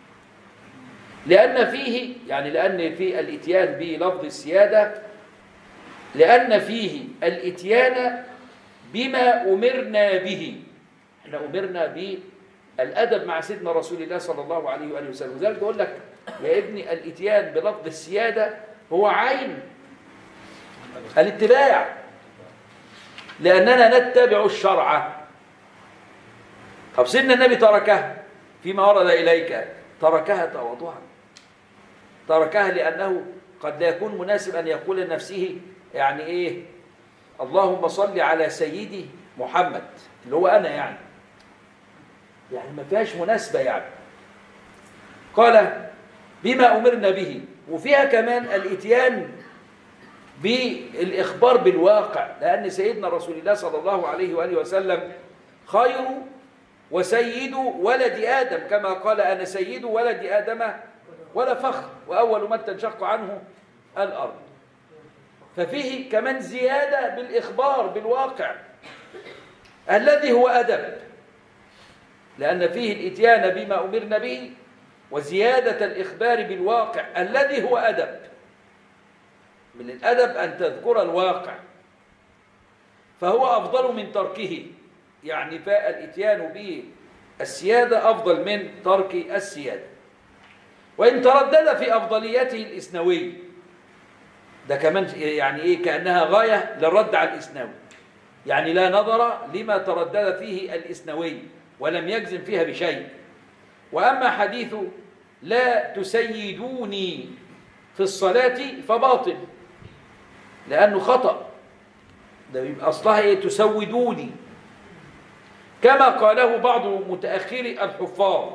لأن فيه يعني لأن في الإتيان بلفظ السيادة لأن فيه الإتيان بما أمرنا به احنا أمرنا بالأدب مع سيدنا رسول الله صلى الله عليه وآله وسلم وذلك يقول لك يا ابني الإتيان بلفظ السيادة هو عين الاتباع لأننا نتبع الشرع طب سيدنا النبي تركها فيما ورد إليك تركها تواضعا تركها لأنه قد لا يكون مناسب أن يقول لنفسه يعني إيه اللهم صل على سيدي محمد اللي هو أنا يعني يعني ما فيهاش مناسبة يعني قال بما أمرنا به وفيها كمان الإتيان بالإخبار بالواقع لأن سيدنا رسول الله صلى الله عليه وآله وسلم خير وسيد ولد آدم كما قال أنا سيد ولد آدم ولا فخر وأول من تنشق عنه الأرض ففيه كمان زيادة بالإخبار بالواقع الذي هو أدب لأن فيه الإتيان بما أمرنا به وزيادة الإخبار بالواقع الذي هو أدب من الأدب أن تذكر الواقع فهو أفضل من تركه يعني فالإتيان بالسيادة أفضل من ترك السيادة وإن تردد في أفضليته الإسنوي ده كمان يعني إيه كأنها غاية للرد على الإسنوي يعني لا نظر لما تردد فيه الإسنوي ولم يجزم فيها بشيء وأما حديث لا تسيدوني في الصلاة فباطل لأنه خطأ ده بيبقى أصلها إيه تسودوني كما قاله بعض متأخري الحفاظ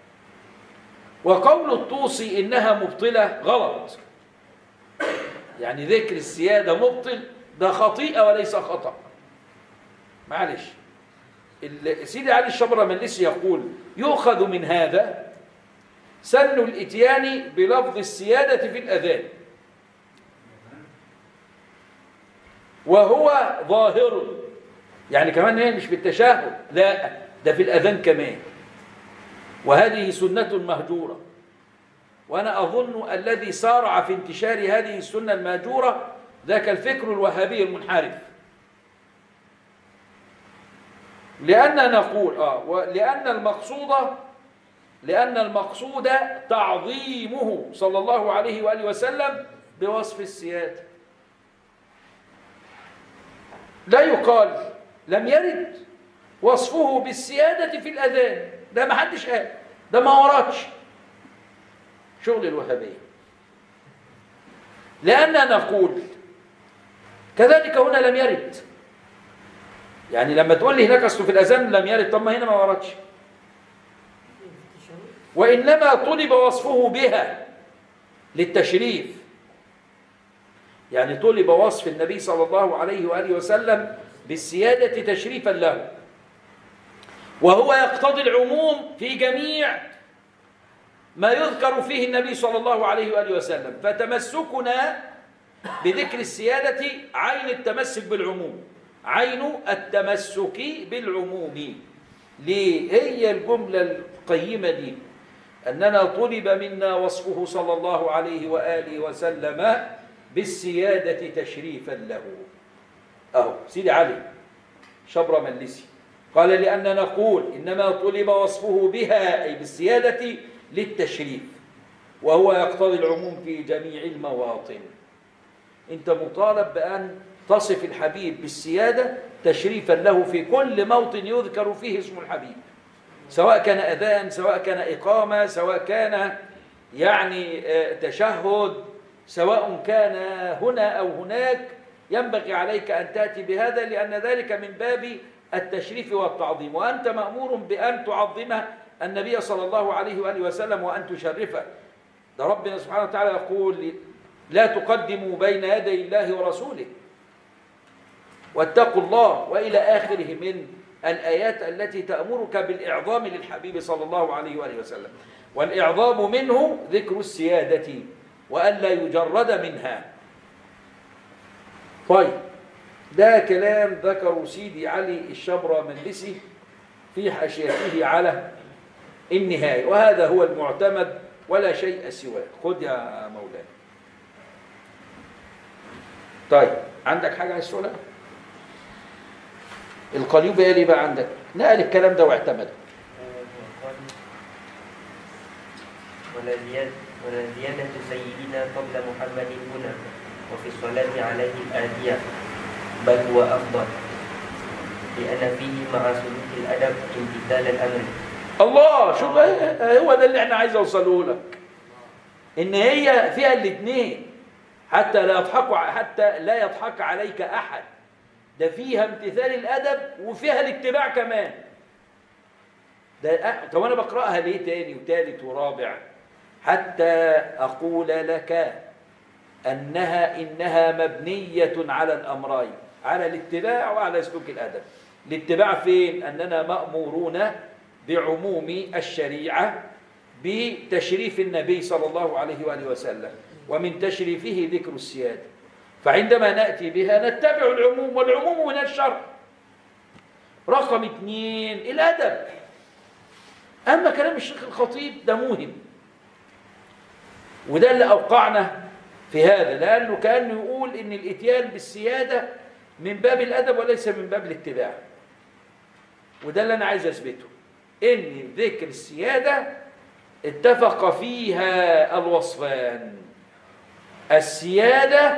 وقول الطوسي إنها مبطلة غلط يعني ذكر السيادة مبطل ده خطيئة وليس خطأ معلش سيدي علي الشبرة ملسي يقول يؤخذ من هذا سن الاتيان بلفظ السيادة في الأذان وهو ظاهر يعني كمان هي مش بالتشهد لا ده في الأذان كمان وهذه سنة مهجورة وأنا أظن الذي سارع في انتشار هذه السنة المهجورة ذاك الفكر الوهابي المنحرف لأن نقول آه ولأن المقصود لأن المقصود تعظيمه صلى الله عليه وآله وسلم بوصف السيادة لا يقال لم يرد وصفه بالسيادة في الأذان ده ما حدش قال ده ما وراكش شغل الوهابية لأننا نقول كذلك هنا لم يرد يعني لما تقول لي هناك أصل في الأذان لم يرد طب ما هنا ما وردش وإنما طلب وصفه بها للتشريف يعني طلب وصف النبي صلى الله عليه وآله وسلم بالسيادة تشريفا له وهو يقتضي العموم في جميع ما يذكر فيه النبي صلى الله عليه وآله وسلم فتمسكنا بذكر السيادة عين التمسك بالعموم عين التمسك بالعموم ليه هي الجملة القيمة دي أننا طلب منا وصفه صلى الله عليه وآله وسلم بالسيادة تشريفا له أهو سيدي علي شبر ملسي قال لأننا نقول إنما طلب وصفه بها أي بالسيادة للتشريف وهو يقتضي العموم في جميع المواطن أنت مطالب بأن تصف الحبيب بالسيادة تشريفا له في كل موطن يذكر فيه اسم الحبيب سواء كان أذان سواء كان إقامة سواء كان يعني تشهد سواء كان هنا أو هناك ينبغي عليك أن تأتي بهذا لأن ذلك من باب التشريف والتعظيم وأنت مأمور بأن تعظم النبي صلى الله عليه وآله وسلم وأن تشرفه ده ربنا سبحانه وتعالى يقول لا تقدموا بين يدي الله ورسوله واتقوا الله وإلى آخره من الآيات التي تأمرك بالإعظام للحبيب صلى الله عليه وآله وسلم والإعظام منه ذكر السيادة وألا يجرد منها طيب ده كلام ذكره سيدي علي الشبرى مندسي في حاشيته على النهاية وهذا هو المعتمد ولا شيء سواه خذ يا مولانا طيب عندك حاجة عايز تقولها؟ القليوب قال ايه بقى عندك؟ نقل الكلام ده واعتمده ولا زيادة ولا زيادة سيدنا قبل محمد هنا وفي الصلاة عليه الآتية بل هو أفضل لأن فيه مع سلوك الأدب امتثال الأمر الله شوف إيه- هو ده اللي احنا عايز اوصله لك ان هي فيها الاثنين حتى لا يضحك حتى لا يضحك عليك احد ده فيها امتثال الادب وفيها الاتباع كمان ده طب انا بقراها ليه تاني وتالت ورابع حتى اقول لك انها انها مبنيه على الامرين على الاتباع وعلى سلوك الادب الاتباع فين اننا مامورون بعموم الشريعه بتشريف النبي صلى الله عليه واله وسلم ومن تشريفه ذكر السياده فعندما ناتي بها نتبع العموم والعموم من الشرع رقم اثنين الادب اما كلام الشيخ الخطيب ده مهم وده اللي اوقعنا في هذا لانه كانه يقول ان الاتيان بالسياده من باب الادب وليس من باب الاتباع وده اللي انا عايز اثبته ان ذكر السياده اتفق فيها الوصفان السياده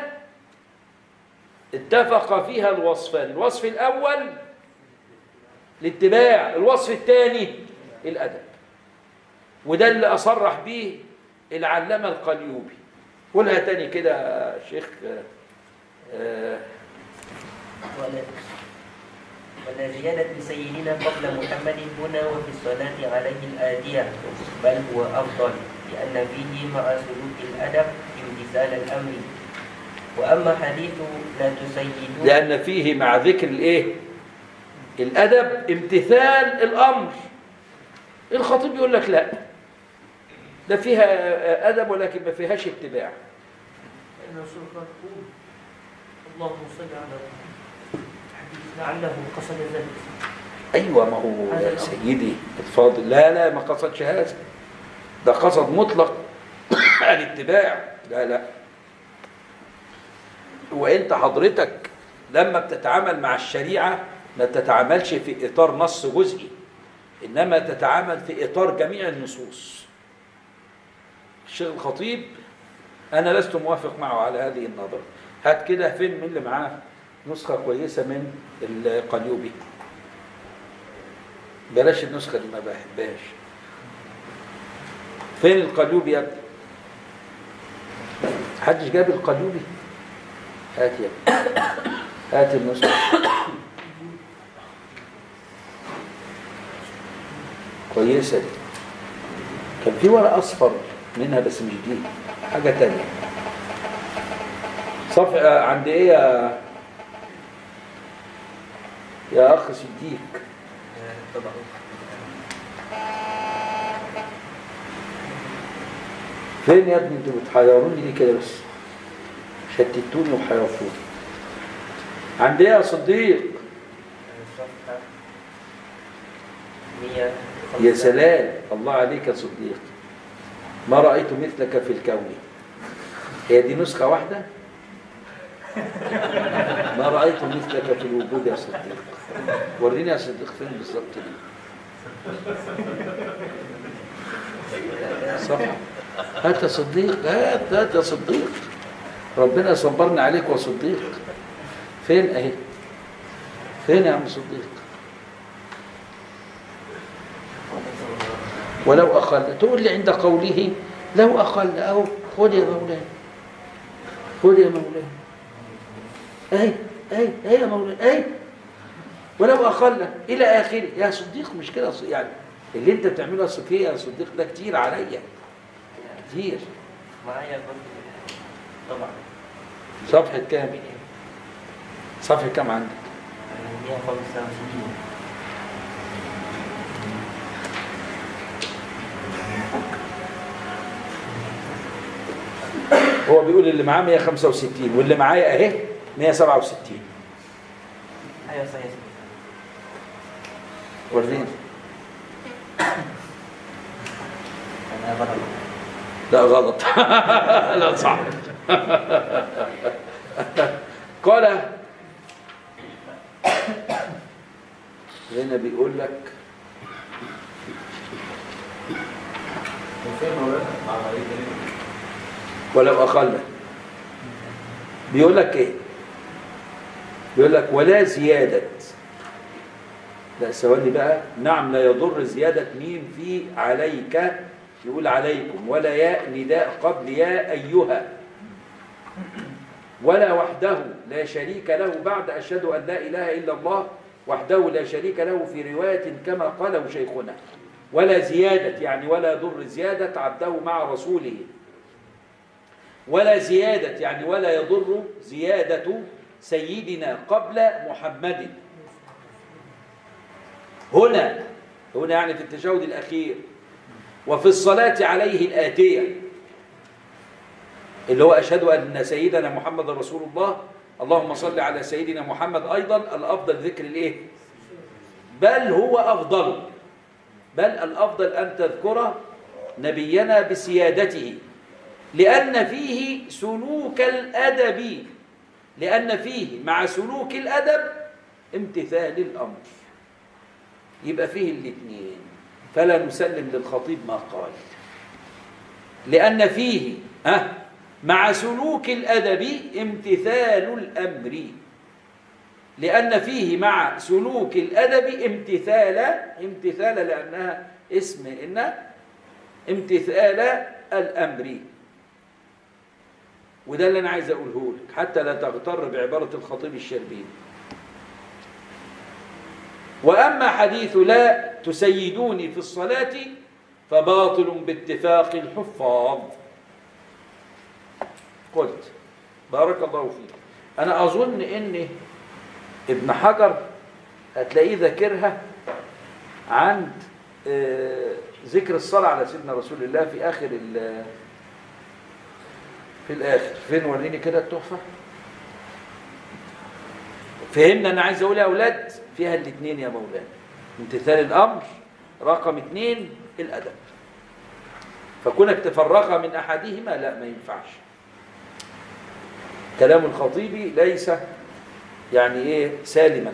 اتفق فيها الوصفان الوصف الاول الاتباع الوصف الثاني الادب وده اللي اصرح به العلامه القليوبي قولها تاني كده يا شيخ آه، ولا ولا زيادة سيدنا قبل محمد هنا وفي الصلاة عليه الآتية بل هو أفضل لأن فيه مع سلوك الأدب امتثال الأمر وأما حديث لا تسيدون لأن فيه مع ذكر الإيه؟ الأدب امتثال الأمر الخطيب يقول لك لا ده فيها أدب ولكن ما فيهاش اتباع الرسول قال قوم اللهم صل على حديث لعله قصد ذلك ايوه ما هو يا سيدي الفاضل لا لا ما قصدش هذا ده قصد مطلق الاتباع لا لا وانت حضرتك لما بتتعامل مع الشريعه ما تتعاملش في اطار نص جزئي انما تتعامل في اطار جميع النصوص الشيخ الخطيب انا لست موافق معه على هذه النظره هات كده فين من اللي معاه نسخه كويسه من القليوبي بلاش النسخة اللي ما بحبهاش فين القليوبي يا ابني حدش جاب القليوبي هات يا ابني هات النسخة كويسة دي كان في ورق أصفر منها بس مش دي حاجة تانية صفحة عند إيه يا يا أخ صديق طبعا فين يا ابني انتوا بتحيروني ليه كده بس شتتوني وحيرتوني عند ايه يا صديق الصفحة 100 يا سلام الله عليك يا صديق ما رأيت مثلك في الكون هي دي نسخة واحدة ما رأيت مثلك في الوجود يا صديق وريني يا صديق فين بالظبط دي صفحة هات يا صديق هات هات يا صديق ربنا يصبرنا عليك يا صديق فين اهي فين يا عم صديق ولو أقل تقول لي عند قوله لو أقل أو خذ يا مولاي خذ يا مولاي أي أي أي يا مولاي أي ولو أقل إلى آخره يا صديق مش كده يعني اللي أنت بتعمله أصل فيه يا صديق ده كتير عليا كتير معايا برضه طبعا صفحة كام؟ صفحة كام عندك؟ 165 هو بيقول اللي معاه 165 واللي معايا أهي 167 ايوه صحيح وريني انا غلط لا غلط لا صح قال هنا بيقول لك وفين مولانا مع عملية ايه؟ ولو أقل بيقول لك إيه بيقول لك ولا زيادة لا ثواني بقى نعم لا يضر زيادة ميم في عليك يقول عليكم ولا ياء نداء قبل يا أيها ولا وحده لا شريك له بعد أشهد أن لا إله إلا الله وحده لا شريك له في رواية كما قاله شيخنا ولا زيادة يعني ولا يضر زيادة عبده مع رسوله ولا زيادة يعني ولا يضر زيادة سيدنا قبل محمد هنا هنا يعني في التشهد الأخير وفي الصلاة عليه الآتية اللي هو أشهد أن سيدنا محمد رسول الله اللهم صل على سيدنا محمد أيضا الأفضل ذكر الإيه بل هو أفضل بل الأفضل أن تذكر نبينا بسيادته لأن فيه سلوك الأدب لأن فيه مع سلوك الأدب امتثال الأمر يبقى فيه الاثنين فلا نسلم للخطيب ما قال لأن فيه ها مع سلوك الأدب امتثال الأمر لأن فيه مع سلوك الأدب امتثال امتثال لأنها اسم إن امتثال الأمر وده اللي أنا عايز أقوله لك حتى لا تغتر بعبارة الخطيب الشربيني وأما حديث لا تسيدوني في الصلاة فباطل باتفاق الحفاظ قلت بارك الله فيك أنا أظن إن ابن حجر هتلاقيه ذاكرها عند آه، ذكر الصلاة على سيدنا رسول الله في آخر ال- في الآخر فين وريني كده التحفة فهمنا انا عايز اقول يا اولاد فيها الاثنين يا مولانا امتثال الامر رقم اثنين الادب فكونك تفرغ من احدهما لا ما ينفعش كلام الخطيب ليس يعني ايه سالما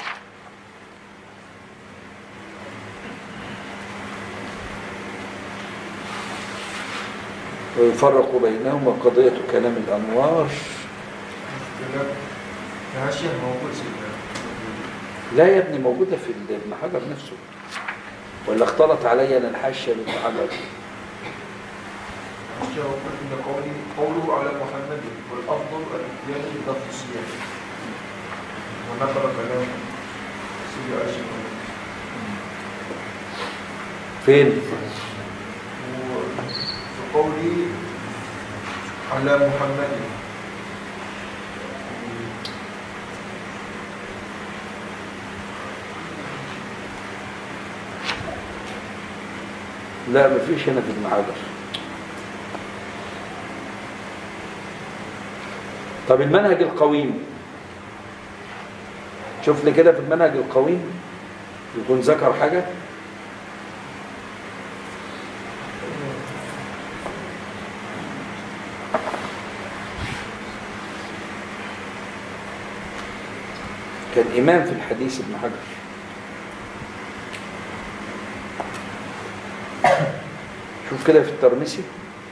ويفرق بينهما قضية كلام الأنوار العشية موجود سيدنا لا يا ابني موجودة في ابن حجر نفسه ولا اختلط علي أنا الحاشية بابن حجر العشية موجود إن قولي قوله على محمد والأفضل الاتيان بلفظ الصيام ونقل كلام سيدي عائشة فين؟ وقولي على محمد لا مفيش هنا في ابن حجر طب المنهج القويم شوف لي كده في المنهج القويم يكون ذكر حاجة كان إمام في الحديث ابن حجر شوف كده في الترمسي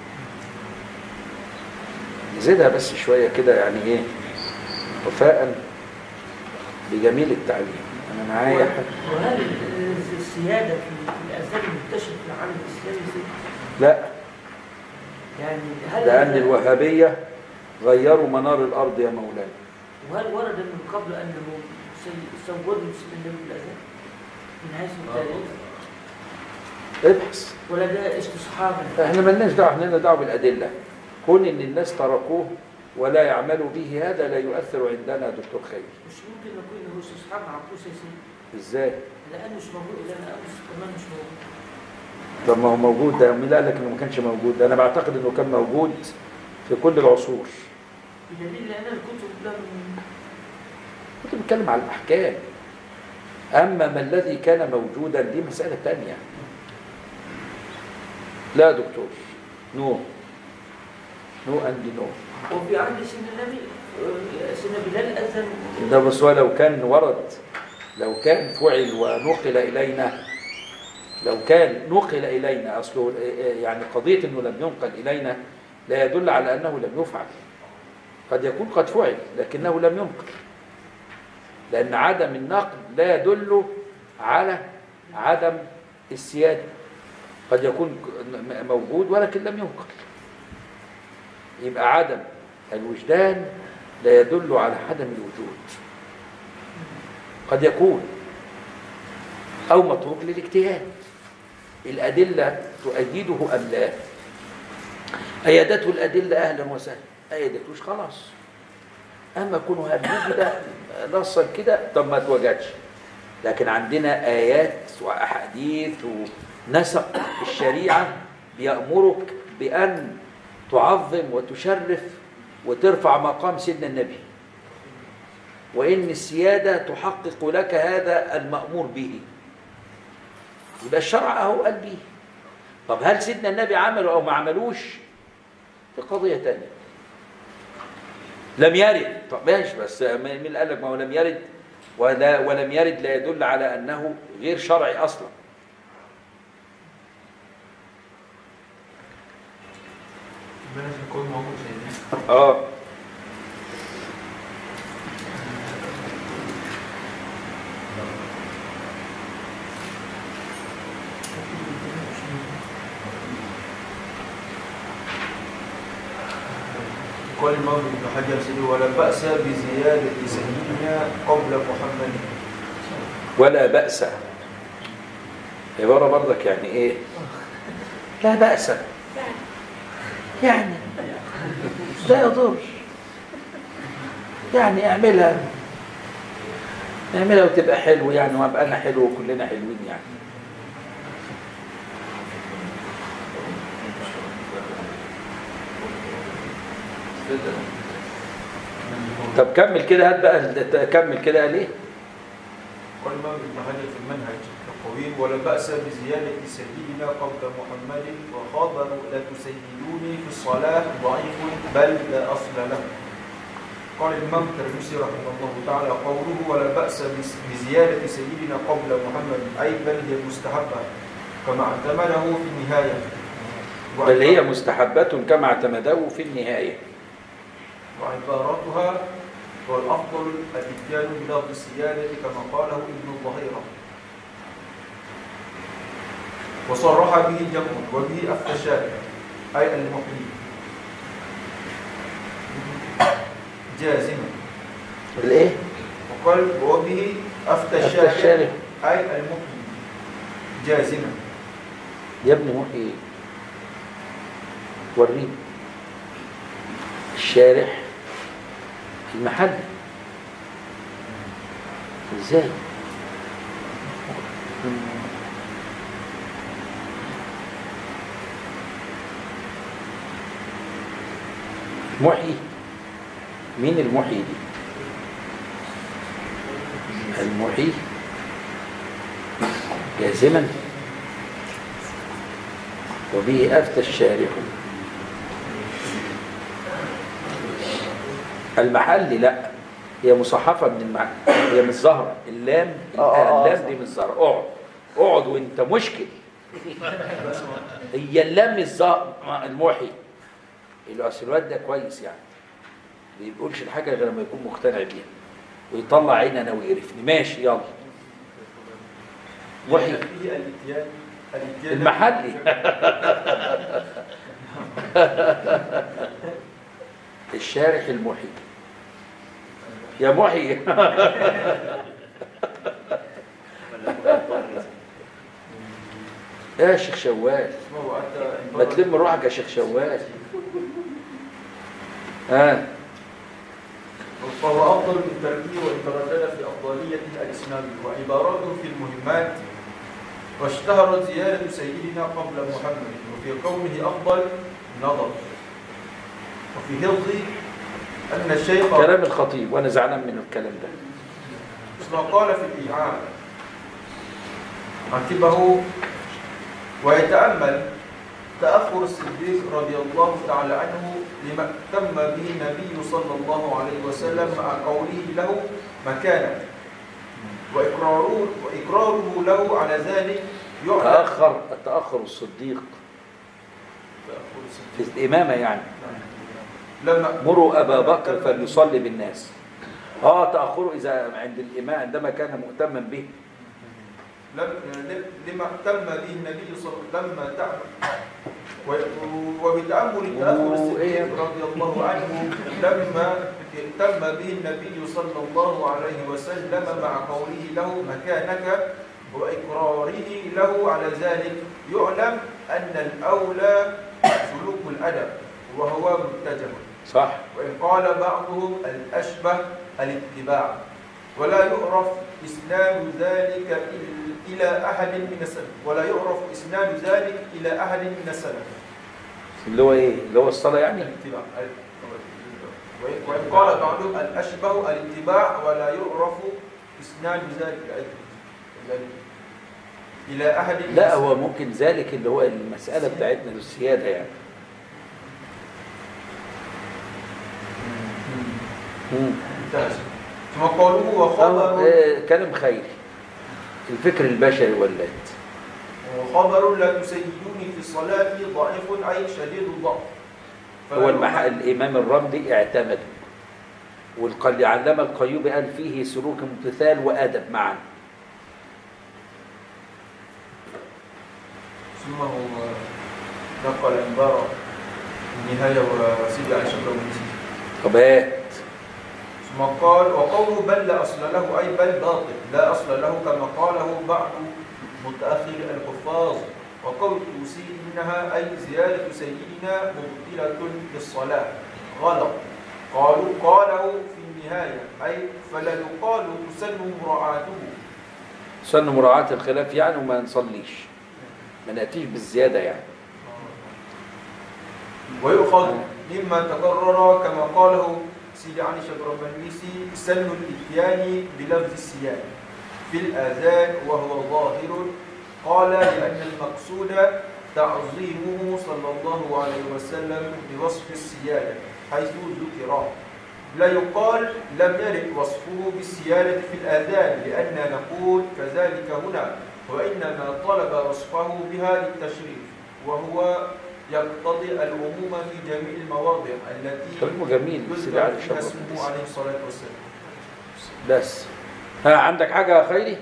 زيدها بس شوية كده يعني ايه وفاء بجميل التعليم انا معايا حاجة. وهل السيادة في في الأذان منتشر في العالم الإسلامي سيد؟ لا يعني هل لأن الوهابية غيروا منار الأرض يا مولانا وهل ورد من قبل أنه سي- سودوا اسم النبي بالأذان؟ من حيث التاريخ ابحث ولا ده استصحاب احنا ملناش دعوة احنا لنا دعوة بالأدلة كون ان الناس تركوه ولا يعملوا به هذا لا يؤثر عندنا يا دكتور خير مش ممكن نقول انه استصحاب عبوس يا سيدي ازاي لانه مش موجود الا انا امس كمان مش موجود طب ما هو موجود ده مين قال لك انه ما كانش موجود ده انا بعتقد انه كان موجود في كل العصور بدليل ان الكتب لم كنت بتكلم على الأحكام أما ما الذي كان موجودا دي مسألة تانية لا يا دكتور نو نو أند نو وفي عهد سيدنا النبي آه، سيدنا بلال اذن ده بس هو لو كان ورد لو كان فعل ونقل إلينا لو كان نقل إلينا أصله يعني قضية أنه لم ينقل إلينا لا يدل على أنه لم يفعل قد يكون قد فعل لكنه لم ينقل لأن عدم النقل لا يدل على عدم السيادة قد يكون م- موجود ولكن لم ينقل يبقى عدم الوجدان لا يدل على عدم الوجود قد يكون أو متروك للاجتهاد الأدلة تؤيده أم لا أيدته الأدلة أهلا وسهلا أيدتوش خلاص أما كونه هل وجد نصا كده طب ما توجدش لكن عندنا آيات وأحاديث ونسق الشريعة بيأمرك بأن تعظم وتشرف وترفع مقام سيدنا النبي وإن السيادة تحقق لك هذا المأمور به يبقى الشرع أهو قال به طب هل سيدنا النبي عمله أو ما عملوش دي قضية تانية لم يرد طب ماشي بس مين اللي قال لك ما هو لم يرد ولا ولم يرد لا يدل على أنه غير شرعي أصلا المنهج القوي موجود سيدنا اه قال الإمام ابن حجر سيدي ولا بأس بزيادة سيدنا قبل محمد ولا بأس عبارة برضك يعني ايه لا بأس يعني لا يضر يعني اعملها اعملها وتبقى حلو يعني وابقى انا حلو وكلنا حلوين يعني طب كمل كده هات بقى كمل كده قال ايه قال الإمام ابن حجر في المنهج القويم ولا بأس بزيادة سيدنا قبل محمد وخبر لا تسيدوني في الصلاة ضعيف بل لا أصل له قال الإمام الترمذي رحمه الله تعالى قوله ولا بأس بز- بزيادة سيدنا قبل محمد أي بل هي مستحبة كما اعتمده في النهاية بل هي مستحبة كما اعتمده في النهاية وعبارتها والأفضل الإتيان بلفظ السيادة كما قاله ابن الظهيرة وصرح به الجمع وبه أفتى الشارع أي المحيي جازما الايه وقال وبه أفتى أفتى الشارع الشارع. أي المحيي جازما يا ابني محي وريني الشارح المحل ازاي محيي مين المحيي دي المحيي جازما وبه أفتى الشارح المحل لا هي مصحفة من المحل هي مش ظاهرة اللام آه، آه، اللام دي مش ظاهرة اقعد اقعد وانت مشكل هي اللام مش ظاهرة الموحي اللي اصل الواد ده كويس يعني ما بيقولش الحاجة غير لما يكون مقتنع بيها ويطلع عيننا ويقرفني ماشي يلا محي فيه الإتيان الإتيان المحلي الشارح المحي يا محي يا شيخ شوال اسمه أتى ما تلم روحك يا شيخ شوال ها فهو أفضل من تركه وإن تردد في أفضلية الإسلام وعباراته في المهمات واشتهرت زيادة سيدنا قبل محمد وفي كونه أفضل نظر وفي حفظ أن الشيخ كلام الخطيب وانا زعلان من الكلام ده مثل ما قال في الإيعان عتبه ويتأمل تأخر الصديق رضي الله تعالى عنه لما اهتم به النبي صلى الله عليه وسلم مع قوله له مكانة وإقراره, وإقراره له على ذلك يعلم تأخر تأخر الصديق تأخر في الصديق الإمامة يعني لما مروا أبا بكر فليصلي بالناس اه تأخره إذا عند الإمام عندما كان مهتما به لم لما اهتم به النبي صلى الله عليه وسلم لما تعب وبتأمل تأخر الصديق رضي الله عنه لما اهتم به النبي صلى الله عليه وسلم مع قوله له مكانك وإقراره له على ذلك يعلم أن الأولى سلوك الأدب وهو متجه صح وإن قال بعضهم الأشبه الاتباع ولا يعرف إسناد ذلك إل- إلى أحد من السلف ولا يعرف إسناد ذلك إلى أحد من السلف اللي هو إيه اللي هو الصلاة يعني الاتباع وإن- وإن قال بعضهم الأشبه الاتباع ولا يعرف إسناد ذلك أيضا إلى أحد من لا السلف. هو ممكن ذلك اللي هو المسألة بتاعتنا السيادة يعني مم. ممتاز ثم قوله أو وخبر آه، كلام خيري الفكر البشري ولات وخبر لا تسيدوني في الصلاة ضعيف أي شديد الضعف هو المح... الإمام الرملي اعتمد والقل علم القيوبي قال فيه سلوك امتثال وأدب معا ثم هو نقل عبارة النهاية وسيدي عائشة بن مسيح طبات ثم قال وقوله بل لا أصل له أي بل باطل لا أصل له كما قاله بعض متأخر الحفاظ وقول توسي إنها أي زيادة سيدنا مبطلة للصلاة غلط قالوا قاله في النهاية أي فلا يقال تسن مراعاته سن مراعاة الخلاف يعني وما نصليش ما نأتيش بالزيادة يعني ويؤخذ مما تكرر كما قاله سيدي علي شبرمنويسي سن الإتيان بلفظ السيادة في الآذان وهو ظاهر قال لأن المقصود تعظيمه صلى الله عليه وسلم بوصف السيادة حيث ذكر لا يقال لم يرد وصفه بالسيادة في الآذان لأننا نقول كذلك هنا وإنما طلب وصفه بها للتشريف وهو يقتضي العموم في جميع المواضع التي كلامه جميل سيدي علي يذكر فيها شبرا اسمه عليه الصلاة والسلام بس ها عندك حاجة يا خيري؟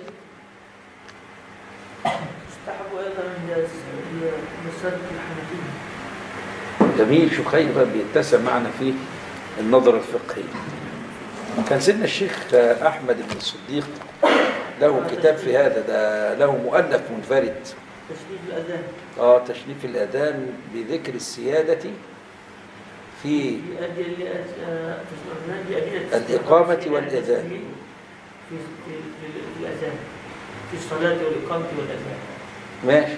يستحب أيضا عند مسألة الحنفية جميل شوف خير بقى بيتسع معنا في النظر الفقهي كان سيدنا الشيخ أحمد بن الصديق له كتاب في هذا ده له مؤلف منفرد تشديد الأذان اه تشريف الأذان بذكر السيادة في بأدلة آه، بأدلة الإقامة والإذان. في في في الأذان في الصلاة والإقامة والأذان ماشي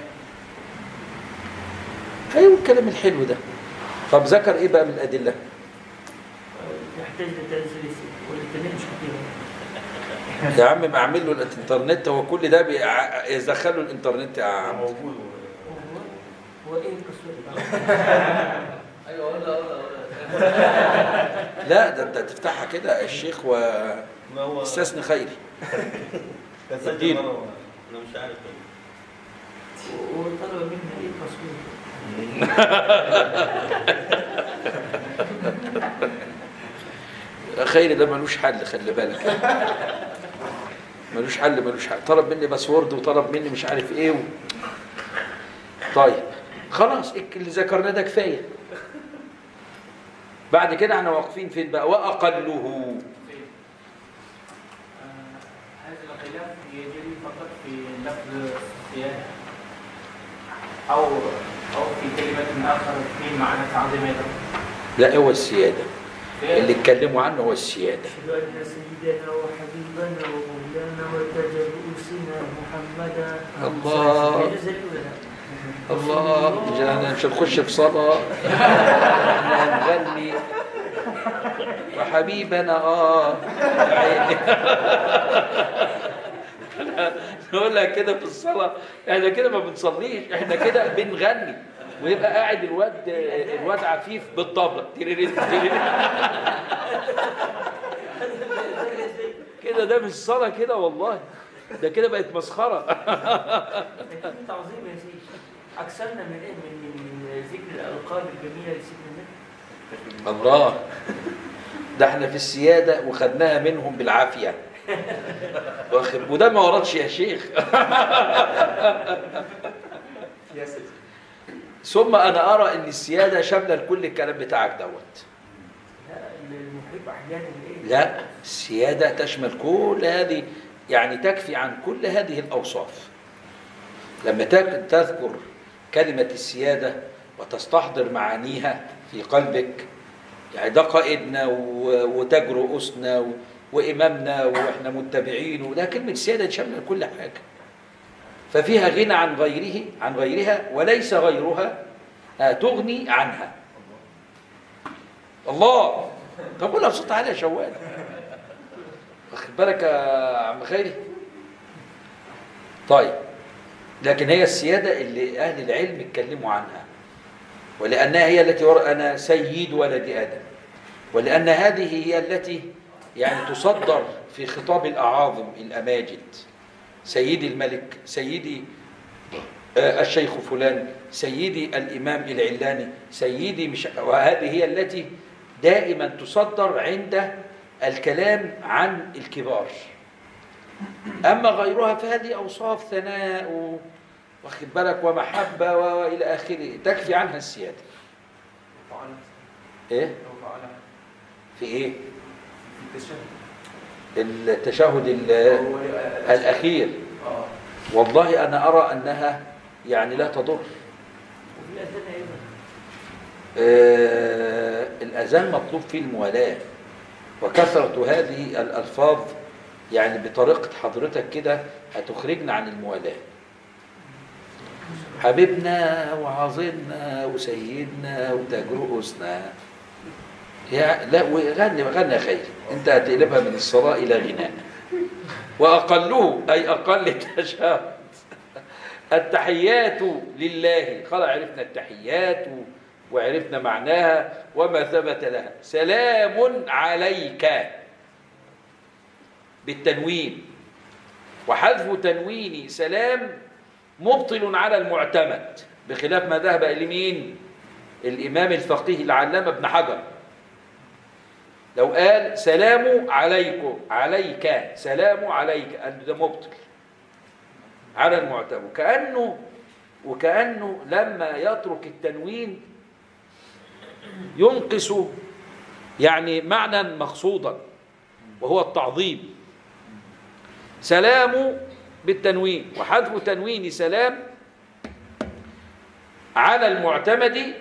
ايوه الكلام الحلو ده طب ذكر ايه بقى من الأدلة؟ آه، يحتاج لتنزيل والإنترنت مش كتير يا عم ما اعمل له الانترنت هو كل ده بيع- يدخله الانترنت يا عم هو هو إيه القصة ايوه ولا ولا ولا لا ده انت تفتحها كده الشيخ ما هو واستثني خيري تسجل اديله. مرة انا مش عارف وطلب مني إيه التصوير خيري ده ملوش حل خلي بالك ملوش حل ملوش حل طلب مني باسورد وطلب مني مش عارف ايه و... طيب خلاص إك- اللي ذكرناه ده كفايه بعد كده احنا واقفين فين بقى واقله هذا الخلاف يجري فقط في لفظ الصيانة أو أو في كلمة آخر في معنى تعظيم أيضا لا هو السياده اللي اتكلموا عنه هو السياده أشهد أن سيدنا وحبيبنا ومولانا وتاج رؤوسنا محمدا الله. يجوز الأولى. الله مش احنا مش هنخش في صلاة احنا هنغني وحبيبنا اه عيني. نقول لك كده في الصلاة احنا كده ما بنصليش احنا كده بنغني ويبقى قاعد الواد الواد عفيف بالطبلة تيريرين تيريرين. كده ده مش صلاة كده والله ده كده بقت مسخرة لكن تعظيم يا سيدي أكثرنا من إيه من من من ذكر الألقاب الجميلة لسيدنا النبي الله ده احنا في السيادة وخدناها منهم بالعافية واخد وده ما وردش يا شيخ يا سيدي ثم انا ارى ان السيادة شاملة لكل الكلام بتاعك دوت لا المحب أحيانا إيه لا السيادة تشمل كل هذه يعني تكفي عن كل هذه الأوصاف لما تك- تذكر كلمة السيادة وتستحضر معانيها في قلبك يعني ده قائدنا و- وتاج رؤوسنا و- وإمامنا وإحنا متبعين وده كلمة سيادة تشمل كل حاجة ففيها غنى عن غيره عن غيرها وليس غيرها آه، تغني عنها الله طب قولها بصوت عالي يا شوال واخد بالك يا عم خيري طيب لكن هي السيادة اللي أهل العلم اتكلموا عنها ولأنها هي التي ور... أنا سيد ولد آدم ولأن هذه هي التي يعني تصدر في خطاب الأعاظم الأماجد سيدي الملك سيدي آه، الشيخ فلان سيدي الإمام العلاني سيدي مش وهذه هي التي دائما تصدر عند الكلام عن الكبار أما غيرها فهذه أوصاف ثناء و- واخد بالك ومحبة وإلى آخره تكفي عنها السيادة فعلا إيه؟ لو فعلا في إيه؟ في التشهد التشهد ال- هو الأخير اه والله أنا أرى أنها يعني لا تضر وفي الأذان أيضا آه، الأذان مطلوب فيه الموالاة وكثرة هذه الألفاظ يعني بطريقة حضرتك كده هتخرجنا عن الموالاة حبيبنا وعظيمنا وسيدنا وتاج رؤوسنا يا لا وغني غني خير انت هتقلبها من الصلاة إلى غناء وأقله أي أقل تشهد التحيات لله خلاص عرفنا التحيات وعرفنا معناها وما ثبت لها سلام عليك بالتنوين وحذف تنوين سلام مبطل على المعتمد بخلاف ما ذهب إلى مين الإمام الفقيه العلامة ابن حجر لو قال سلام عليكم عليك سلام عليك قال ده مبطل على المعتمد وكأنه وكأنه لما يترك التنوين ينقص يعني معنى مقصودا وهو التعظيم سلام بالتنوين وحذف تنوين سلام على المعتمد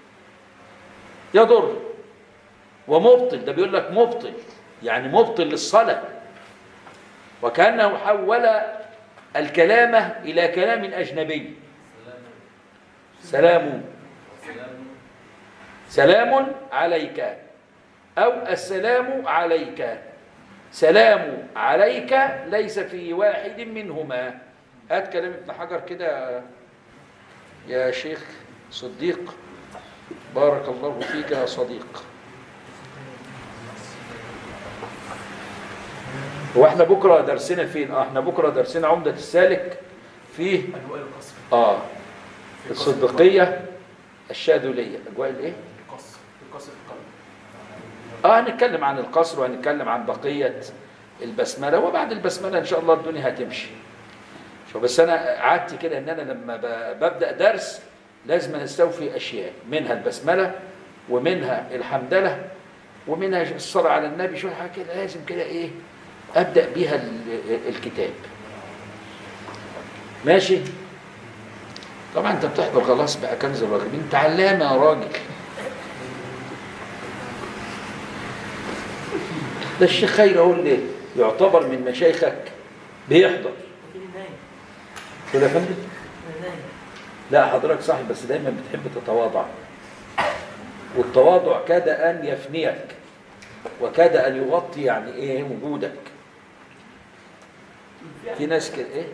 يضر ومبطل ده بيقول لك مبطل يعني مبطل للصلاة وكأنه حول الكلام إلى كلام أجنبي سلام سلام عليك أو السلام عليك سلام عليك ليس في واحد منهما هات كلام ابن حجر كده يا شيخ صديق بارك الله فيك يا صديق هو احنا بكره درسنا فين اه احنا بكره درسنا عمدة السالك فيه أجواء القصر اه في قصر الصديقية الشاذلية اجواء الايه القصر في قصر القلب اه هنتكلم عن القصر وهنتكلم عن بقية البسملة وبعد البسملة ان شاء الله الدنيا هتمشي شو بس انا عادتي كده ان انا لما ب- ببدأ درس لازم استوفي اشياء منها البسملة ومنها الحمدلة ومنها الصلاة على النبي شوية حاجة كده لازم كده ايه ابدأ بيها ال- الكتاب ماشي طبعا انت بتحضر خلاص بقى كنز الراغبين انت علامة يا راجل ده الشيخ خير اهو اللي يعتبر من مشايخك بيحضر كده يا فندم لا حضرتك صاحب بس دايما بتحب تتواضع والتواضع كاد ان يفنيك وكاد ان يغطي يعني ايه وجودك في ناس كده ايه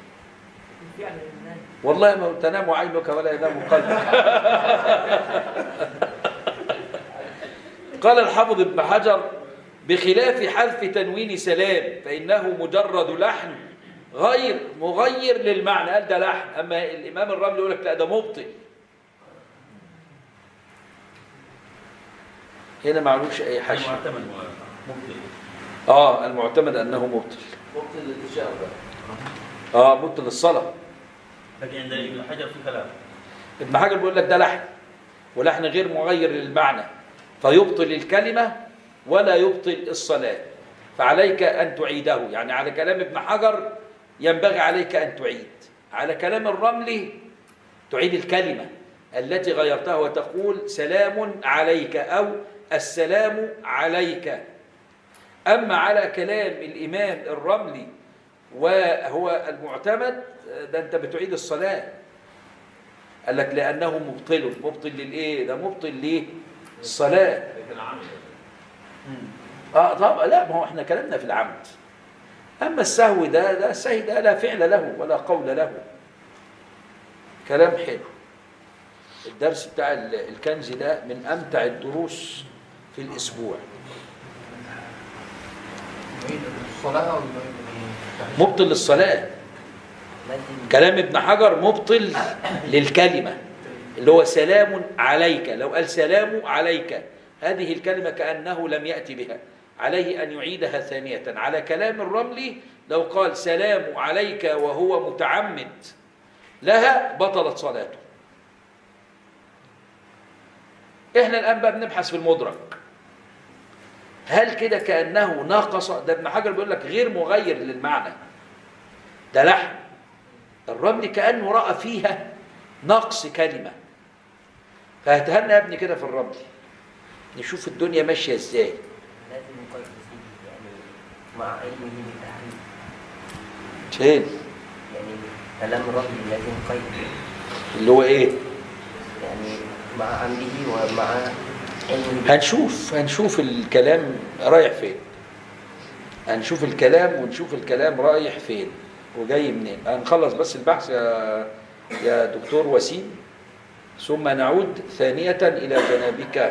والله ما تنام عينك ولا ينام قلبك قال الحافظ ابن حجر بخلاف حذف تنوين سلام فإنه مجرد لحن غير مغير للمعنى قال ده لحن أما الإمام الرملي يقول لك لا ده مبطل هنا معلوش أي حشو المعتمد ممكن آه المعتمد أنه مبطل ممكن التشاؤم آه مبطل الصلاة لكن عند ابن حجر في كلام ابن حجر بيقول لك ده لحن ولحن غير مغير للمعنى فيبطل الكلمة ولا يبطل الصلاة فعليك أن تعيده يعني على كلام ابن حجر ينبغي عليك أن تعيد على كلام الرملي تعيد الكلمة التي غيرتها وتقول سلام عليك أو السلام عليك أما على كلام الإمام الرملي وهو المعتمد ده أنت بتعيد الصلاة قال لك لأنه مبطل مبطل للإيه ده مبطل ليه الصلاة اه طبعا لا ما هو احنا كلامنا في العمد اما السهو ده ده السهو ده لا فعل له ولا قول له كلام حلو الدرس بتاع ال- الكنز ده من امتع الدروس في الاسبوع الصلاة ولا مبطل للصلاه لازم كلام ابن حجر مبطل للكلمه اللي هو سلام عليك لو قال سلام عليك هذه الكلمة كأنه لم يأتي بها عليه أن يعيدها ثانية على كلام الرملي لو قال سلام عليك وهو متعمد لها بطلت صلاته احنا الآن بقى بنبحث في المدرك هل كده كأنه ناقص ده ابن حجر بيقول لك غير مغير للمعنى ده لحن الرمل كأنه رأى فيها نقص كلمة فهتهنى يا ابني كده في الرمل نشوف الدنيا ماشية ازاي لازم يقيد سيدي يعني مع علمه بالتحريف فين يعني كلام الرجل لازم قيد اللي هو ايه يعني مع عمده ومع هنشوف هنشوف الكلام رايح فين هنشوف الكلام ونشوف الكلام رايح فين وجاي منين هنخلص بس البحث يا يا دكتور وسيم ثم نعود ثانية إلى جنابك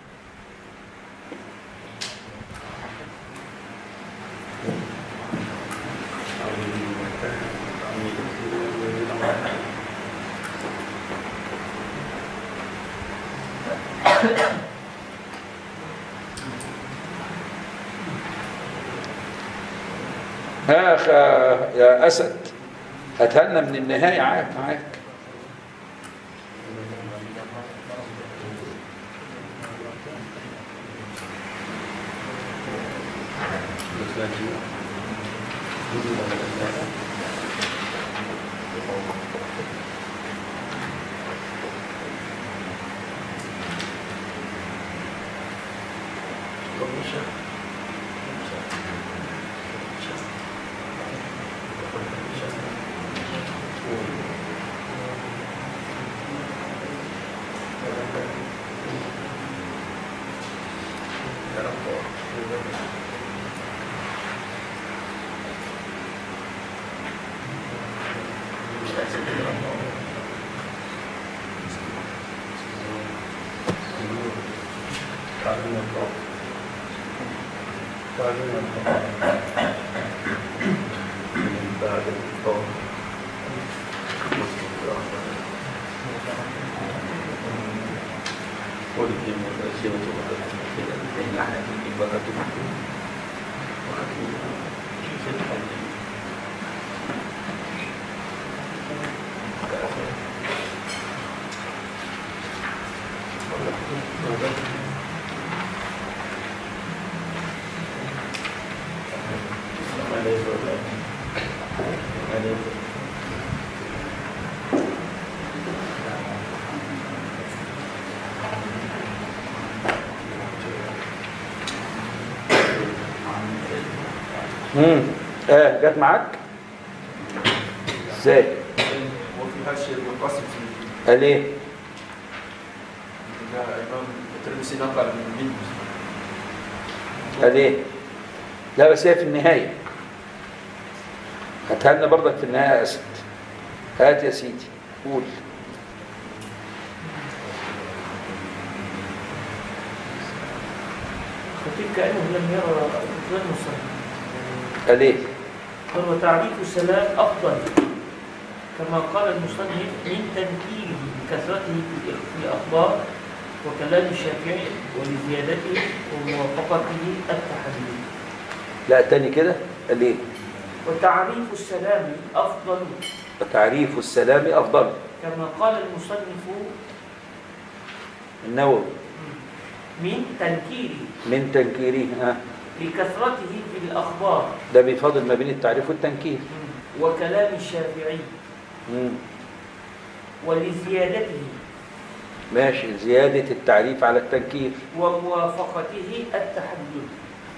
ها أخ يا أسد هاتها من النهاية معاك معاك امم اه جت معاك ازاي وفي هاشي القاسم سيدي قال ايه ده إمام الترمذي نقل منه قال ايه لا بس هي في النهايه هاتها لنا برضك في النهايه يا اسد هات يا سيدي قول خطيب كأنه لم يرى لم يصلي قال ايه فهو تعريف السلام أفضل كما قال المصنف من تنكيره بكثرته في في الأخبار وكلام الشافعي ولزيادته وموافقته التحديد لا تاني كده قال ايه وتعريف السلام أفضل تعريف السلام افضل كما قال المصنف النووي من تنكيره من تنكيره ها لكثرته في الأخبار ده بيفاضل ما بين التعريف والتنكير وكلام الشافعي مم. ولزيادته ماشي زيادة التعريف على التنكير وموافقته التحدد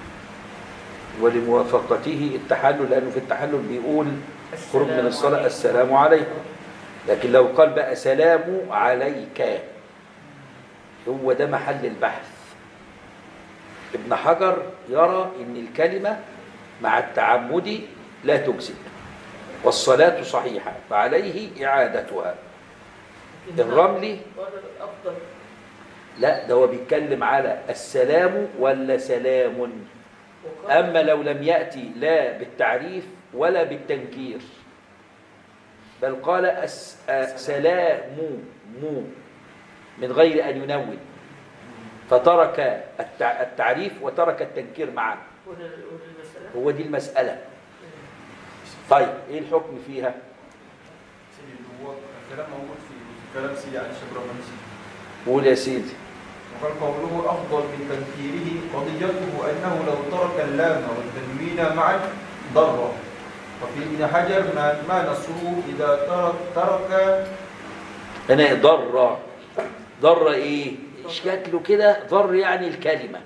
ولموافقته التحلل لأنه في التحلل بيقول خروج من السلام الصلاة عليكم. السلام عليكم لكن لو قال بقى سلام عليك هو ده محل البحث ابن حجر يرى ان الكلمة مع التعمد لا تجزئ والصلاة صحيحة فعليه إعادتها لكن الرملي قال الأفضل لا ده هو بيتكلم على السلام ولا سلام وقال أما لو لم يأتي لا بالتعريف ولا بالتنكير بل قال أس آ- سلام مو من غير أن ينون فترك التع- التعريف وترك التنكير معا ولا- ولا المسألة هو دي المسألة طيب إيه الحكم فيها سيدي هو الكلام موجود في في كلام سيدي علي الشبرمنسي قول يا سيدي وقال قوله أفضل من تنكيره قضيته أنه لو ترك اللام والتنوين معا ضر وفي ابن حجر ما ما نصه إذا ترك ترك هنا ضر ضر إيه شكله كده ضر يعني الكلمة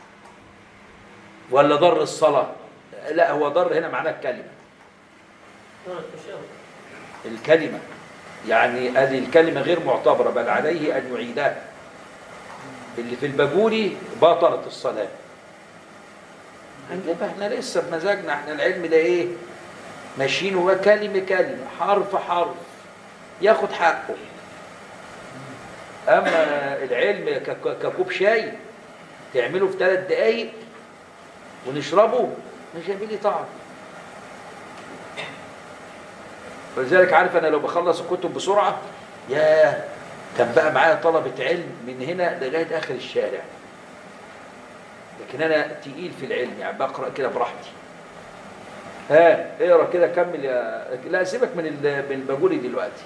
ولا ضر الصلاة لا هو ضر هنا معناه الكلمة ترى التشهد الكلمة يعني هذه الكلمة غير معتبرة بل عليه أن يعيدها اللي في البجوري بطلت الصلاة هنجيبها احنا لسه بمزاجنا احنا العلم ده ايه ماشيين هو كلمة كلمة حرف حرف ياخد حقه اما العلم ك- ككوب شاي تعمله في ثلاث دقايق ونشربه مش هيبقى لي طعم ولذلك عارف انا لو بخلص الكتب بسرعه يا كان بقى معايا طلبه علم من هنا لغايه اخر الشارع لكن انا تقيل في العلم يعني بقرا كده براحتي ها اقرا كده كمل يا لا سيبك من ال- من الباجوري دلوقتي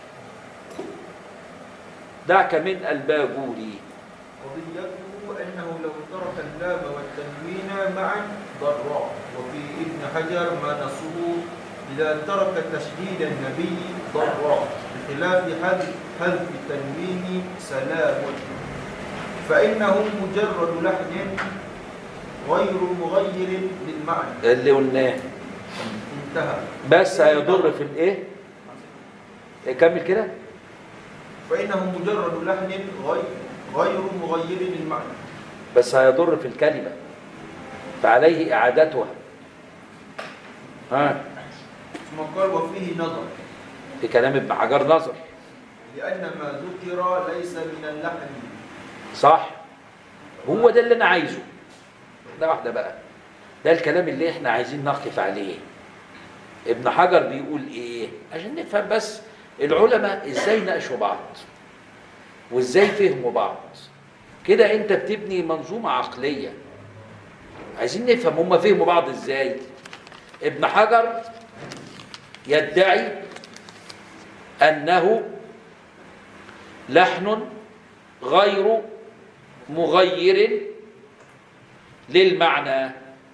دعك من الباجوري قضيته أنه لو ترك اللام والتنوين معا ضراء وفي ابن حجر ما نصه إذا ترك تشديد النبي ضراء بخلاف حذف حذف التنوين سلام فإنه مجرد لحن غير مغير للمعنى اللي قلناه انتهى بس هيضر في الايه كمل كده فإنه مجرد لحن غير غير مغير للمعنى بس هيضر في الكلمة فعليه إعادتها ها ثم قال وفيه نظر في كلام ابن حجر نظر لأن ما ذكر ليس من اللحن صح هو ده اللي أنا عايزه ده واحدة بقى ده الكلام اللي احنا عايزين نقف عليه ابن حجر بيقول ايه عشان نفهم بس العلماء ازاي ناقشوا بعض وازاي فهموا بعض كده انت بتبني منظومة عقلية عايزين نفهم هم فهموا بعض ازاي ابن حجر يدعي انه لحن غير مغير للمعنى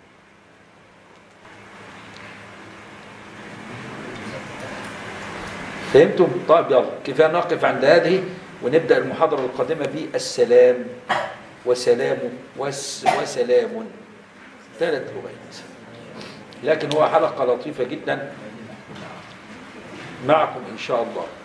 فهمتم؟ طيب يلا كفايه نقف عند هذه ونبدا المحاضره القادمه بالسلام وسلام وس وسلام ثلاث لغات لكن هو حلقه لطيفه جدا معكم ان شاء الله